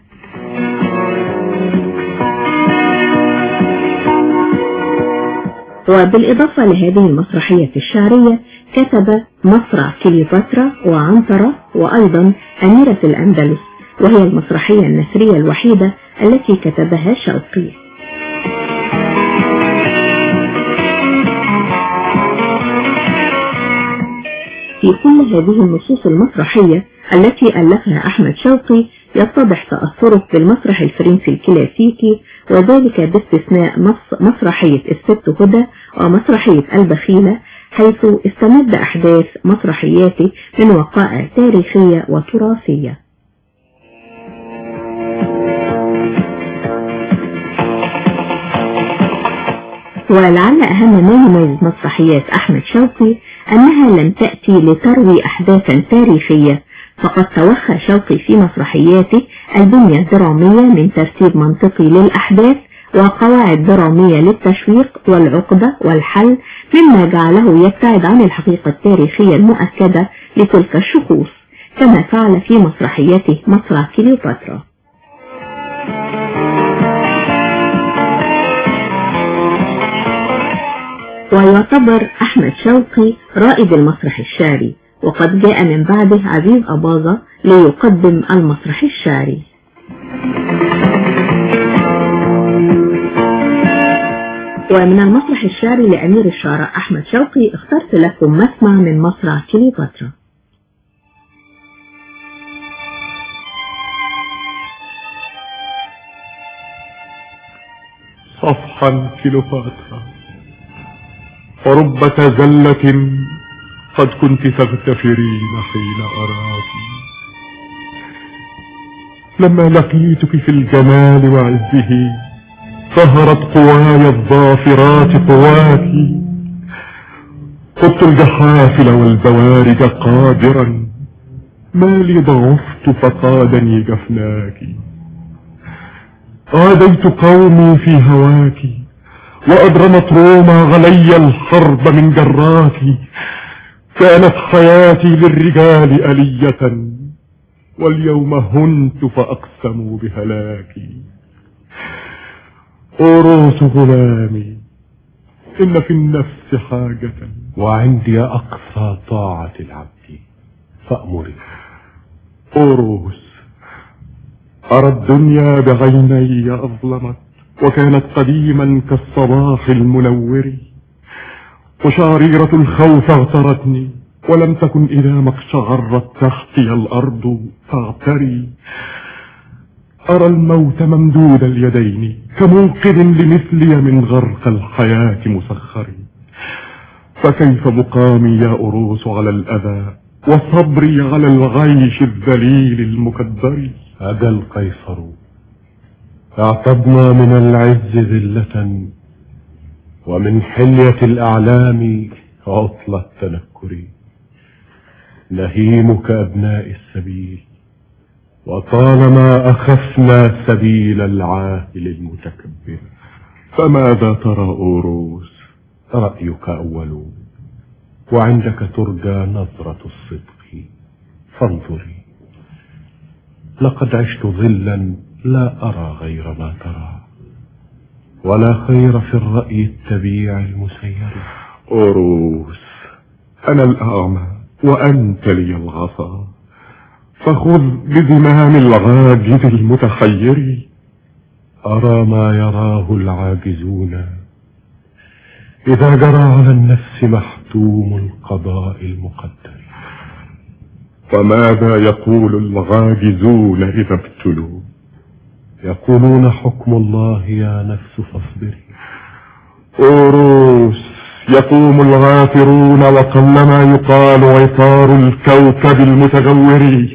وبالإضافة لهذه المسرحية الشعرية كتب مصرع كليوباترا وعنترة وأيضا أميرة الأندلس وهي المسرحية النثرية الوحيدة التي كتبها شوقي في كل هذه النصوص المسرحية التي ألفها أحمد شوقي يتضح تأثره بالمسرح الفرنسي الكلاسيكي وذلك باستثناء مسرحية الست هدى ومسرحية البخيلة حيث استمد أحداث مسرحياته من وقائع تاريخية وتراثية ولعل أهم ما يميز مسرحيات أحمد شوقي أنها لم تأتي لتروي أحداثا تاريخية فقد توخى شوقي في مسرحياته البنية الدرامية من ترتيب منطقي للأحداث وقواعد درامية للتشويق والعقدة والحل مما جعله يبتعد عن الحقيقة التاريخية المؤكدة لتلك الشخوص كما فعل في مسرحياته مسرح كليوباترا ويعتبر أحمد شوقي رائد المسرح الشعري وقد جاء من بعده عزيز أباظة ليقدم المسرح الشعري ومن المسرح الشعري لأمير الشعراء أحمد شوقي اخترت لكم مسمع من مسرح كليوباترا صفحا كيلوباترا ورب تزلة قد كنت تغتفرين حين أراك لما لقيتك في الجمال وعزه ظهرت قواي الظافرات قواك خضت الجحافل والبوارج قادرا ما لي ضعفت فقادني جفناك عاديت قومي في هواك وأدرمت روما علي الحرب من جراك كانت حياتي للرجال ألية واليوم هنت فأقسموا بهلاكي أوروس غلامي إن في النفس حاجة وعندي أقصى طاعة العبد فأمري أوروس أرى الدنيا بعيني أظلمت وكانت قديما كالصباح المنور وشعريرة الخوف اغترتني ولم تكن إذا ما اقشعرت تحتي الأرض فاعتري أرى الموت ممدود اليدين كموقظ لمثلي من غرق الحياة مسخر فكيف مقامي يا أروس على الأذى وصبري على الغيش الذليل المكدر أبى القيصر اعتضنا من العز ذلة ومن حلية الأعلام عطل التنكر نهيم كأبناء السبيل وطالما أخفنا سبيل العاهل المتكبر فماذا ترى أوروس رأيك أول وعندك ترجى نظرة الصدق فانظري لقد عشت ظلا لا أرى غير ما ترى ولا خير في الرأي التبيع المسير أوروس أنا الأعمى وأنت لي العصا فخذ بزمام العاجز المتحير أرى ما يراه العاجزون إذا جرى على النفس محتوم القضاء المقدر فماذا يقول العاجزون إذا ابتلوا يقولون حكم الله يا نفس فاصبري أوروس يقوم الغافرون وقلما يقال عطار الكوكب المتغور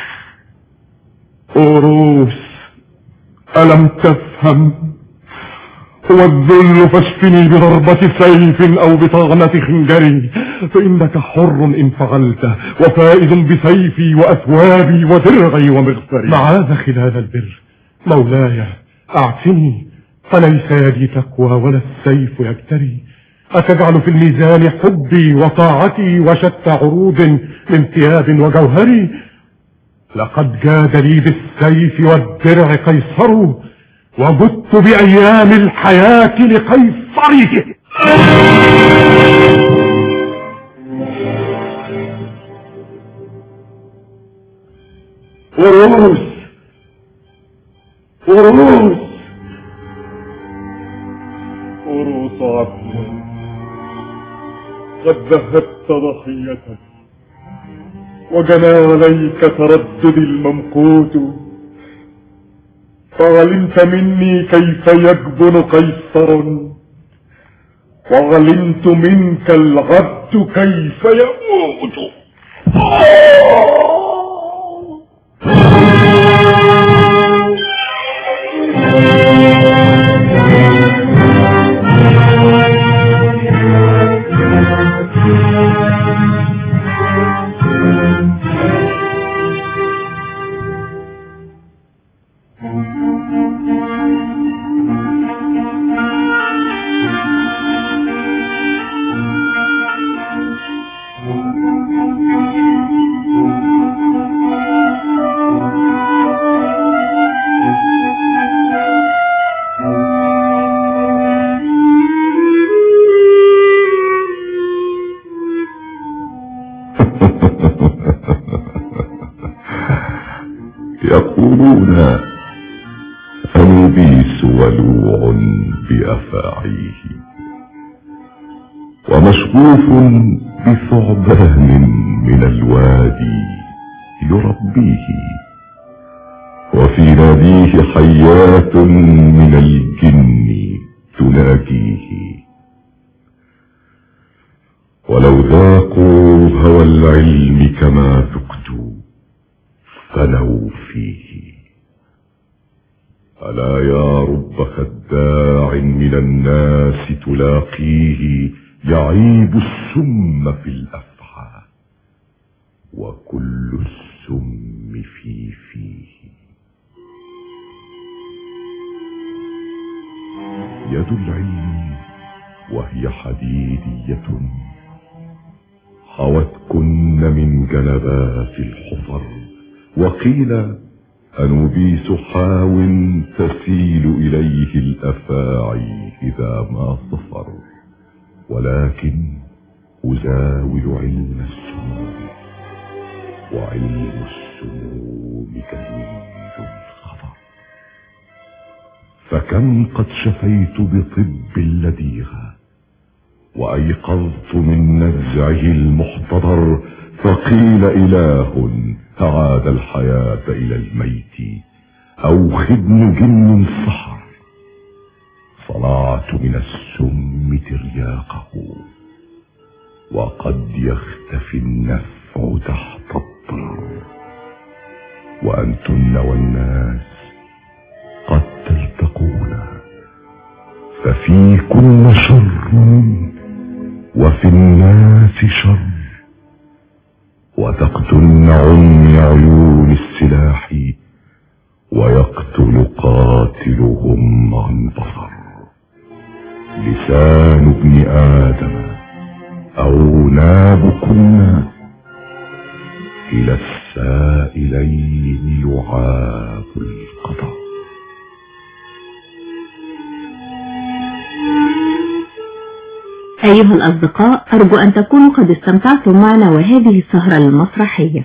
أوروس ألم تفهم هو الذل فاشفني بضربة سيف أو بطغنة خنجري فإنك حر إن فعلت وفائز بسيفي وأثوابي ودرعي ومغفري معاذ خلال البر مولاي أعفني فليس يدي تقوى ولا السيف يجتري أتجعل في الميزان حبي وطاعتي وشتى عروض من ثياب وجوهري لقد جاد لي بالسيف والدرع قيصر وجدت بأيام الحياة لقيصره أوروس أوروس أوروس عفوا قد ذهبت ضحيتك وجنى عليك ترددي الممقوت فعلمت مني كيف يجبن قيصر وعلمت منك العبد كيف يموت يقولون أنوبيس ولوع بأفاعيه ومشغوف بثعبان من الوادي يربيه وفي ناديه حيات من الجن تناجيه ولو ذاقوا هوى العلم كما ذقت فنوا فيه ألا يا رب خداع من الناس تلاقيه يعيب السم في الأفعى وكل السم في فيه يد العلم وهي حديدية حوتكن من جنبات الحفر وقيل أنوبيس حاو تسيل إليه الأفاعي إذا ما صفر ولكن أزاول علم السموم وعلم السموم كالمنج الخضر فكم قد شفيت بطب اللديغة وأيقظت من نزعه المحتضر فقيل إله أعاد الحياة إلى الميت أو خدم جن سحر صنعت من السم ترياقه وقد يختفي النفع تحت الضرر وأنتن والناس قد تلتقون ففيكن شر وفي الناس شر وتقتلن عمي عيون السلاح ويقتل قاتلهم عن بصر لسان ابن آدم أو نابكن إلى السائلين يعاب القضاء أيها الأصدقاء أرجو أن تكونوا قد استمتعتم معنا وهذه السهرة المسرحية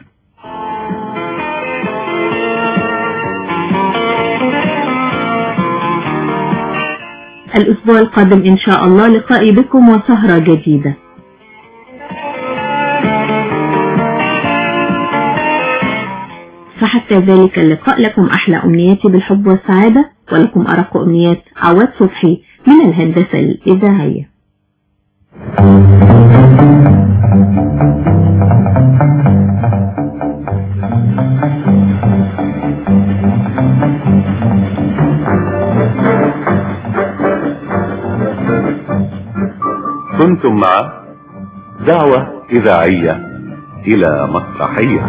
الأسبوع القادم إن شاء الله لقائي بكم وسهرة جديدة فحتى ذلك اللقاء لكم أحلى أمنياتي بالحب والسعادة ولكم أرق أمنيات عواد صبحي من الهندسة الإذاعية كنتم مع دعوة إذاعية إلى مسرحية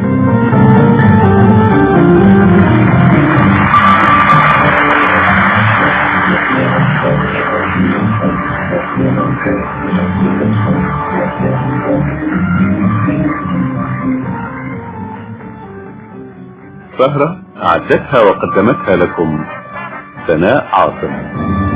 سهرة أعدتها وقدمتها لكم سناء عاصم